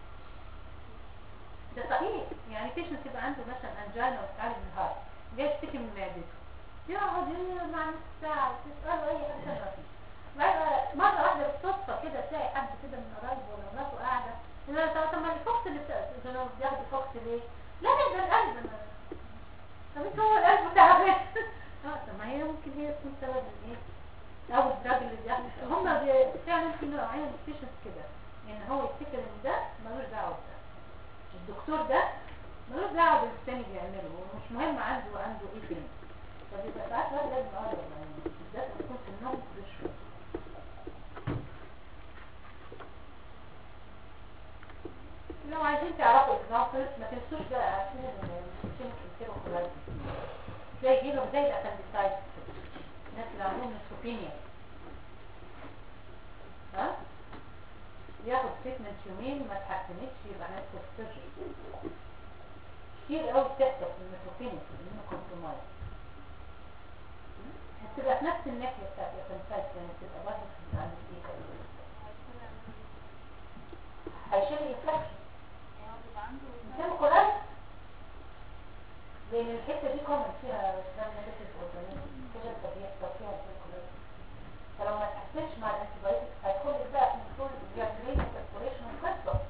ده صحيح يعني بيشنت يبقى عنده مثلا انجينا وبتعالج من الهارت جاي يشتكي من معدته يقعد يقول مع نص ساعه تساله اي حاجه ما فيش بعد- مره واحده بالصدفه كده تلاقي حد كده من قرايبه ولا مراته قاعده يقول لها طب طب ما الفوكس اللي بتاخده ده بياخد فوكس ليه؟ لا لا ده القلب ما- طب انت هو القلب تعبان اه طب ما هي ممكن هي تكون سبب الايه؟ او الدراج اللي بياخده هم بي- فعلا في نوعين من البيشنت كده ان هو يفتكر ان ده ملوش دعوه بده الدكتور ده ملوش دعوه بالثاني بيعمله ومش مهم عنده عنده ايه تاني فبيبقى ساعات الواحد لازم يقرب يعني بالذات لما يكون في النوم بيشرب لو عايزين تعرفوا اكزامبل ما تنسوش بقى عشان المسكين كتير وخلاص زي يجيلهم زي الابندسايتس الناس اللي عندهم نسوبينيا ها ياخد تريتمنت يومين ما اتحسنتش يبقى ندخل سيرجري كتير قوي بتحصل في الميتروبينيا لانه كومبرومايز هتبقى في نفس الناحيه بتاعت الابندسايتس يعني بتبقى برضه في عند السيكا هيشيل الانفكشن كان كويس لان الحته دي كومن فيها سام نيجاتيف اورجانيزم كده ده بيحصل فيها الكولاج فلو ما تحسنش مع الانتيبيوتيك هيدخل لك بقى في كل جاستريشن سيركوليشن وقصه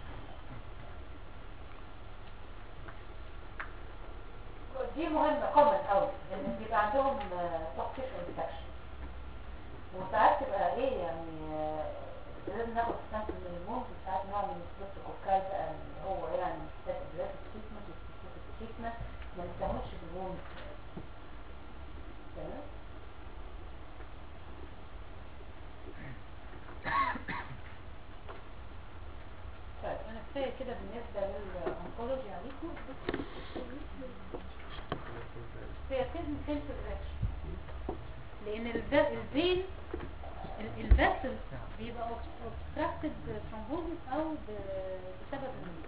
دي مهمه كومن قوي لان بيبقى عندهم توكسيك انفكشن وساعات تبقى ايه يعني آه، لازم ناخد سامبل من الموز وساعات نعمل سبيس كوكاي بقى اللي هو يعني ستاتيك تريتمنت وسبيسيفيك تريتمنت ما نستهونش بالوند تمام طيب انا كفايه كده بالنسبه للانكولوجي عليكم هي فين فين في الرياكشن لان الف- الفين الفاسل بيبقى obstructed thrombosis او ب- بسبب الموت